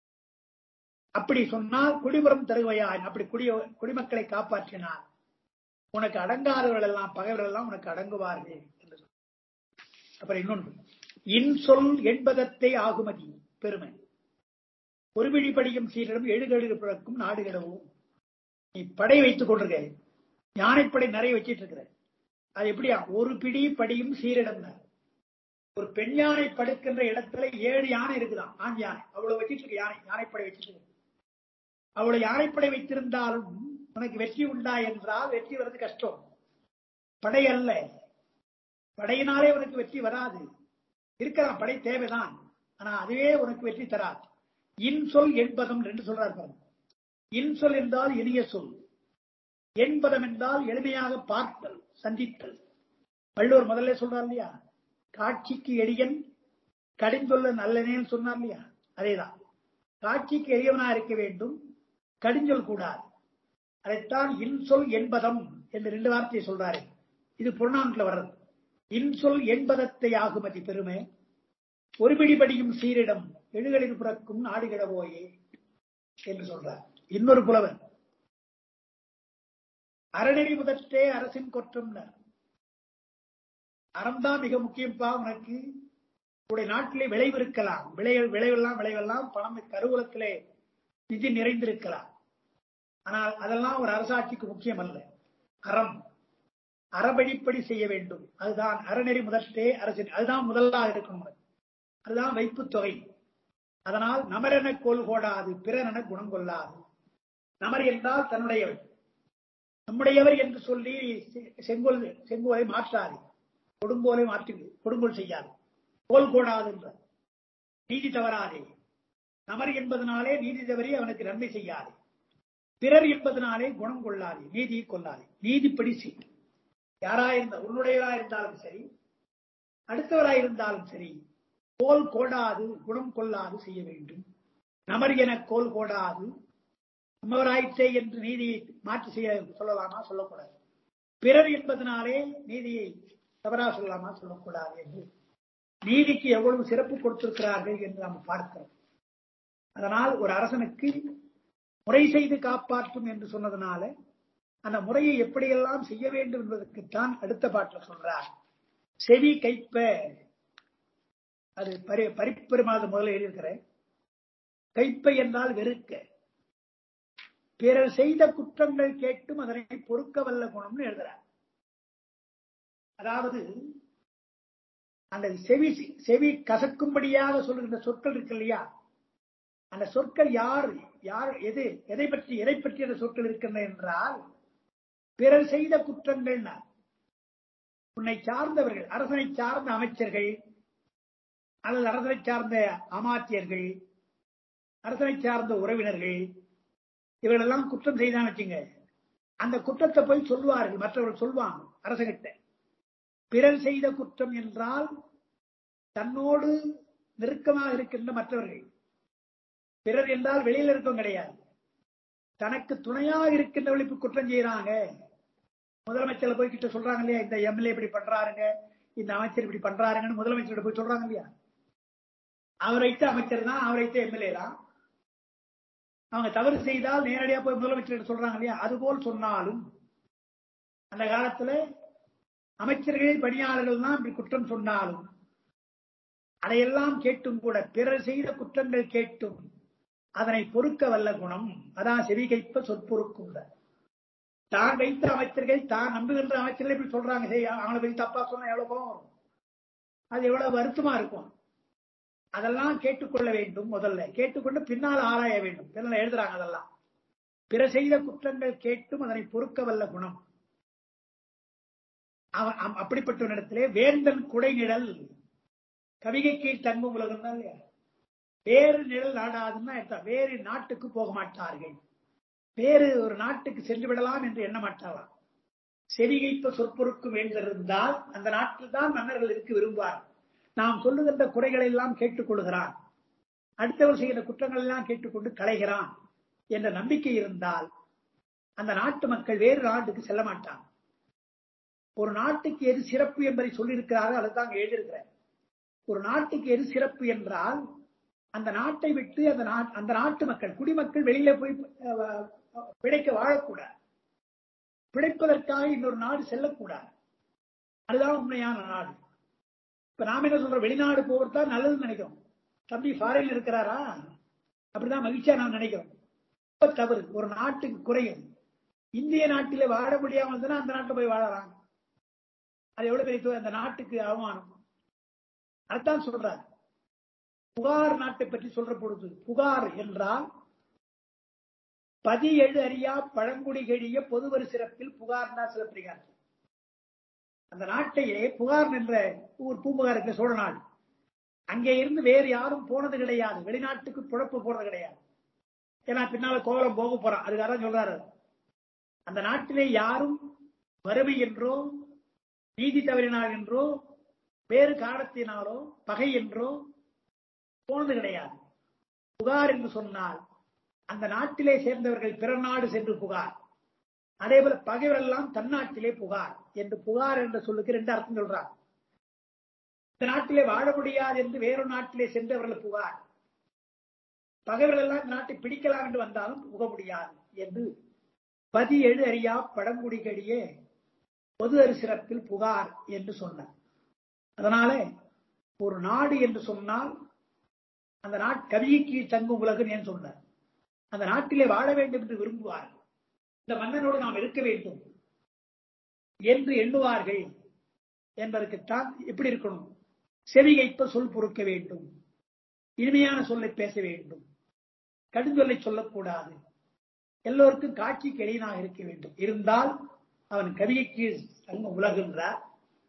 அப்படி சொன்னால் குடிபுறம் தருவையாய் அப்படி குடிய குடிமக்களை காப்பாற்றினார் உனக்கு அடங்காதவர்கள் எல்லாம் பகைவர்கள் எல்லாம் உனக்கு அடங்குவார்கள் என்று சொன்னார். அப்புறம் இன்னொன்று இன்சொல் என்பதத்தை ஆகுமதி பெருமை ஒருவிழி படியும் சீரிடம் எழுகெழு பிறக்கும் நாடு கிடவும் நீ படை வைத்துக் கொண்டிருக்க யானைப்படை நிறைய வச்சிட்டு இருக்கிற அது எப்படியா ஒரு பிடி படியும் சீரிடம் ஒரு பெண் யானை படுக்கின்ற இடத்துல ஏழு யானை இருக்குதான் ஆண் யானை அவ்வளவு வச்சிட்டு இருக்கு யானை யானைப்படை வச்சிட்டு இருக்கு அவ்வளவு யானைப்படை வைத்திருந்தாலும் உனக்கு வெற்றி உண்டா என்றால் வெற்றி வர்றது கஷ்டம் படை அல்ல படையினாலே உனக்கு வெற்றி வராது இருக்கலாம் படை தேவைதான் ஆனா அதுவே உனக்கு வெற்றி தராது இன்சொல் என்பதம் என்று சொல்றார் பாருங்க இன்சொல் என்றால் இனிய சொல் என்பதம் என்றால் எளிமையாக பார்த்தல் சந்தித்தல் வள்ளுவர் முதல்ல சொல்றார் இல்லையா காட்சிக்கு எளியன் கடிஞ்சொல்ல நல்லனேன்னு சொன்னார் இல்லையா அதேதான் காட்சிக்கு எளியவனா இருக்க வேண்டும் கடிஞ்சொல் கூடாது அதைத்தான் இன்சொல் என்பதம் என்று ரெண்டு வார்த்தையை சொல்றாரு இது புறநானூற்றுல வர்றது இன்சொல் என்பதத்தை ஆகுமதி பெருமை ஒருபிடிபடியும் சீரிடம் எழுகளில் பிறக்கும் நாடுகிடவோயே என்று சொல்றார் இன்னொரு புலவன் அறநெறி முதற்றே அரசின் கொற்றம் அறம்தான் மிக முக்கியப்பா உனக்கு உடைய நாட்டிலே விளைவு இருக்கலாம் விளைவு விளைவெல்லாம் விளைவெல்லாம் பணம் கருவூலத்திலே நிதி நிறைந்திருக்கலாம் ஆனால் அதெல்லாம் ஒரு அரசாட்சிக்கு முக்கியம் அல்ல அறம் அறவழிப்படி செய்ய வேண்டும் அதுதான் அறநெறி முதற்றே அரசின் அதுதான் முதலாக இருக்கணும் உனக்கு. அதுதான் வைப்பு தொகை அதனால் நமரென கோல் கோடாது பிறரென குணம் கொள்ளாது நமர் என்றால் தன்னுடையவர் நம்முடையவர் என்று சொல்லி செ- செங்கோல் செங்கோலை மாற்றாது கொடுங்கோலை மாற்றி கொடுங்கோல் செய்யாது கோல் கோடாது என்ற நீதி தவறாதே நமர் என்பதனாலே நீதி தவறி அவனுக்கு நன்மை செய்யாது பிறர் என்பதனாலே குணம் கொள்ளாதே நீதியை கொள்ளாதே நீதிப்படி செய் யாராயிருந்த உன்னுடையவரா இருந்தாலும் சரி அடுத்தவராயிருந்தாலும் சரி கோல் கோடாது குணம் கொள்ளாது செய்ய வேண்டும் நமர் என கோல் கோடாது நம்மவராயிற்றே என்று நீதியை மாற்றி செய்ய சொல்லலாமா சொல்லக்கூடாது பிறர் என்பதனாலே நீதியை தவறா சொல்லலாமா சொல்லக்கூடாது என்று நீதிக்கு எவ்வளவு சிறப்பு கொடுத்திருக்கிறார்கள் என்று நாம் பார்க்கிறோம் அதனால் ஒரு அரசனுக்கு முறை செய்து காப்பாற்றும் என்று சொன்னதுனால அந்த முறையை எப்படியெல்லாம் செய்ய வேண்டும் என்பதற்குத்தான் அடுத்த பாட்டில் சொல்றார் செவி கைப்ப அது பரி பரிப்பெருமாத முதல்ல எழுதியிருக்கிறேன் கைப்பை என்றால் வெறுக்க பிறர் செய்த குற்றங்கள் கேட்டும் அதனை பொறுக்க வல்ல குணம்னு எழுதுறார் அதாவது அந்த செவி செவி கசக்கும்படியாக சொல்லுகின்ற சொற்கள் இருக்கு இல்லையா அந்த சொற்கள் யார் யார் எது எதை பற்றி எதை பற்றி அந்த சொற்கள் இருக்கின்றன என்றால் பிறர் செய்த குற்றங்கள் உன்னை சார்ந்தவர்கள் அரசனை சார்ந்த அமைச்சர்கள் அல்லது அரசனை சார்ந்த அமாத்தியர்கள் அரசனை சார்ந்த உறவினர்கள் இவர்களெல்லாம் குற்றம் செய்தான் வச்சுங்க அந்த குற்றத்தை போய் சொல்லுவார்கள் மற்றவர்கள் சொல்லுவாங்க அரசகிட்ட பிறர் செய்த குற்றம் என்றால் தன்னோடு நெருக்கமாக இருக்கின்ற மற்றவர்கள் பிறர் என்றால் வெளியில இருக்கவும் கிடையாது தனக்கு துணையாக இருக்கின்றவர்கள் இப்ப குற்றம் செய்யறாங்க முதலமைச்சர் போய் கிட்ட சொல்றாங்க இல்லையா இந்த எம்எல்ஏ இப்படி பண்றாருங்க இந்த அமைச்சர் இப்படி பண்றாருங்கன்னு முதலமைச்சர் போய் சொல்றாங்க இல்லையா அவரைத்த அமைச்சர் தான் அவரைத்த எம்எல்ஏ தான் அவங்க தவறு செய்தால் நேரடியா போய் முதலமைச்சர் சொல்றாங்க இல்லையா அதுபோல் சொன்னாலும் அந்த காலத்துல அமைச்சர்கள் பணியாளர்கள் தான் இப்படி குற்றம் சொன்னாலும் அதையெல்லாம் கேட்டும் கூட பிறர் செய்த குற்றங்கள் கேட்டும் அதனை பொறுக்க வல்ல குணம் அதான் செவிகைப்ப சொற்பொறுக்கும் தான் வைத்த அமைச்சர்கள் தான் நம்புகின்ற அமைச்சர்கள் இப்படி சொல்றாங்க சரி அவங்களை பத்தி தப்பா சொன்னா எவ்வளவு கோவம் வரும் அது எவ்வளவு வருத்தமா இருக்கும் அதெல்லாம் கேட்டுக்கொள்ள வேண்டும் முதல்ல கேட்டுக்கொண்டு பின்னால் ஆராய வேண்டும் பின்னால் எழுதுறாங்க அதெல்லாம் பிற செய்த குற்றங்கள் கேட்டும் அதனை பொறுக்க வல்ல குணம் அவன் அம்- அப்படிப்பட்ட இடத்திலே வேந்தன் குடை நிழல் கவிகை கீழ் தங்கும் உலகம் தான் இல்லையா வேறு நிழல் நாடாதுன்னா அர்த்தம். வேறு நாட்டுக்கு போக மாட்டார்கள் வேறு ஒரு நாட்டுக்கு சென்று விடலாம் என்று எண்ண மாட்டாராம் செவிகைப்ப சொற்பொருக்கும் வேண்டியிருந்தால் அந்த நாட்டில் தான் மன்னர்கள் இருக்க விரும்புவார் நாம் சொல்லுகின்ற குறைகளை எல்லாம் கேட்டுக்கொள்கிறான் அடுத்தவர் செய்கிற குற்றங்கள் எல்லாம் கேட்டுக்கொண்டு களைகிறான் என்ற நம்பிக்கை இருந்தால் அந்த நாட்டு மக்கள் வேறு நாட்டுக்கு செல்ல மாட்டான் ஒரு நாட்டுக்கு எது சிறப்பு என்பதை சொல்லியிருக்கிறார்கள் அதுதான் அங்க எழுதியிருக்கிறேன் ஒரு நாட்டுக்கு எது சிறப்பு என்றால் அந்த நாட்டை விட்டு அந்த நாட்- அந்த நாட்டு மக்கள் குடிமக்கள் வெளியில போய் அஹ், பிழைக்க வாழக்கூடாது பிழைப்பதற்காக இன்னொரு நாடு செல்லக்கூடாது அதுதான் உண்மையான நாடு இப்ப நாம என்ன சொல்றோம் வெளிநாடு போவதுதான் நல்லதுன்னு நினைக்கிறோம் தம்பி ஃபாரின்ல இருக்கிறாரா அப்படிதான் மகிழ்ச்சியா நாம் நினைக்கிறோம் ரொம்ப தவறு ஒரு நாட்டுக்கு குறையும் இந்திய நாட்டில வாழ முடியாம இருந்ததுன்னா அந்த நாட்டுல போய் வாழறாங்க அது எவ்வளவு பெரிய து- அந்த நாட்டுக்கு அவமானம் அதான் சொல்றார் புகார் நாட்டை பற்றி சொல்ற பொழுது புகார் என்றால் பதி எழு அறியா பழங்குடி கெடிய பொதுவரு சிறப்பில் புகார் தான் சிறப்பிக்கிறார் அந்த நாட்டையே புகார் என்ற ஊர் பூம்புகார் இருக்கிற சோழ நாடு அங்கே இருந்து வேறு யாரும் போனது கிடையாது வெளிநாட்டுக்கு புழப்பு போறது கிடையாது ஏன்னா பின்னால கோவலம் போக போறான் அதுக்காக தான் சொல்றாரு அந்த நாட்டிலே யாரும் வறுமை என்றோ நீதி தவறினார் என்றோ வேறு காரணத்தினாலோ பகை என்றோ போனது கிடையாது புகார் என்று சொன்னால் அந்த நாட்டிலே சேர்ந்தவர்கள் பிற நாடு சென்று புகார் அதே போல பகைவர் எல்லாம் தன்னாட்டிலே புகார் என்று புகார் என்ற சொல்லுக்கு ரெண்டு அர்த்தம் சொல்றாங்க இந்த நாட்டிலே வாழ முடியாது என்று வேறொரு நாட்டிலே சென்றவர்கள் புகார் பகைவர்கள் எல்லாம் இந்த நாட்டை பிடிக்கலாம் என்று வந்தாலும் புக முடியாது என்று பதி எழு அறியா பழங்குடிகளியே பொது அரு சிறப்பில் புகார் என்று சொன்னார் அதனால ஒரு நாடு என்று சொன்னால் அந்த நாட் கவிக்கு தங்கும் உலகம் ஏன் சொன்னார் அந்த நாட்டிலே வாழ வேண்டும் என்று விரும்புவார் இந்த மன்னனோடு நாம் இருக்க வேண்டும் என்று எண்ணுவார்கள் என்பதற்குத்தான் எப்படி இருக்கணும் செவிகைப்ப சொல் பொறுக்க வேண்டும் இனிமையான சொல்லை பேச வேண்டும் கடுஞ்சொல்லை சொல்லக்கூடாது எல்லோருக்கும் காட்சிக்கு எளியனாக இருக்க வேண்டும் இருந்தால் அவன் கவிதைக்கு தங்க உலகுன்றார்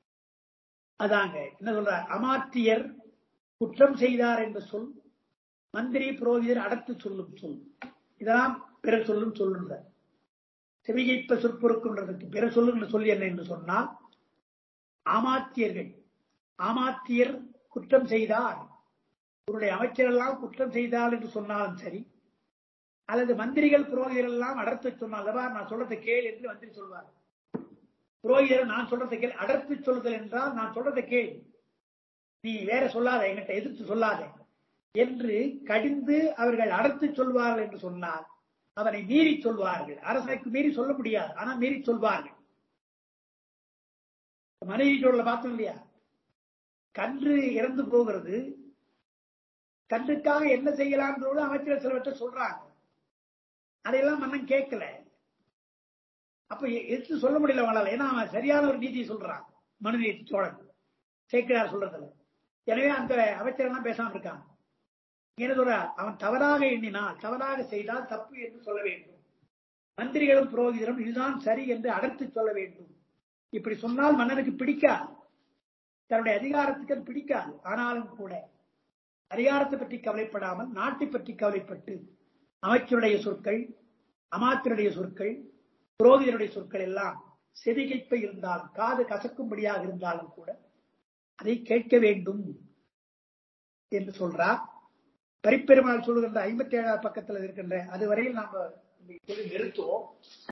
அதாங்க என்ன சொல்றார் அமாத்தியர் குற்றம் செய்தார் என்ற சொல் மந்திரி புரோகிதர் அடத்து சொல்லும் சொல் இதெல்லாம் பிறர் சொல்லும் சொல்லுன்ற செவிகைப்ப சொற்பொருக்குன்றதுக்கு பிறர் சொல்லுகின்ற சொல் என்ன என்று சொன்னால் ஆமாத்தியர்கள் ஆமாத்தியர் குற்றம் செய்தார் உன்னுடைய அமைச்சரெல்லாம் குற்றம் செய்தால் என்று சொன்னாலும் சரி அல்லது மந்திரிகள் புரோகிதர் எல்லாம் அடர்த்து சொன்னால் நான் சொல்றதை கேள் என்று மந்திரி சொல்வார் புரோகிதர் நான் சொல்றதை கேள் அடர்த்து சொல்லுதல் என்றால் நான் சொல்றதை கேள் நீ வேற சொல்லாத என்கிட்ட எதிர்த்து சொல்லாத என்று கடிந்து அவர்கள் அடர்த்து சொல்வார்கள் என்று சொன்னால் அவனை மீறி சொல்வார்கள் அரசனுக்கு மீறி சொல்ல முடியாது ஆனா மீறி சொல்வார்கள் மனைவி சொல்ல பார்த்தோம் இல்லையா கன்று இறந்து போகிறது கன்றுக்காக என்ன செய்யலாம்ன்றோடு அமைச்சர் சிலவற்றை சொல்றாங்க அதையெல்லாம் மன்னன் கேட்கல அப்ப எ- எதிர்த்து சொல்ல முடியல அவங்களால ஏன்னா அவன் சரியான ஒரு நீதியை சொல்றான் மனுநீதி சோழன் சேக்கிரார் சொல்றதுல எனவே அந்த அமைச்சர் எல்லாம் பேசாம இருக்கான் என்ன சொல்ற அவன் தவறாக எண்ணினால் தவறாக செய்தால் தப்பு என்று சொல்ல வேண்டும் மந்திரிகளும் புரோகிதரும் இதுதான் சரி என்று அடர்த்து சொல்ல வேண்டும் இப்படி சொன்னால் மன்னனுக்கு பிடிக்காது தன்னுடைய அதிகாரத்துக்கு அது பிடிக்காது ஆனாலும் கூட அதிகாரத்தை பற்றி கவலைப்படாமல் நாட்டை பற்றி கவலைப்பட்டு அமைச்சருடைய சொற்கள் அமாத்தினுடைய சொற்கள் புரோகிதனுடைய சொற்கள் எல்லாம் செவிகைப்ப இருந்தாலும் காது கசக்கும்படியாக இருந்தாலும் கூட அதை கேட்க வேண்டும் என்று சொல்றார் பரிப்பெருமாள் சொல்லுகின்ற ஐம்பத்தி ஏழாவது பக்கத்தில் இருக்கின்ற அதுவரையில் நாம நிறுத்துவோம்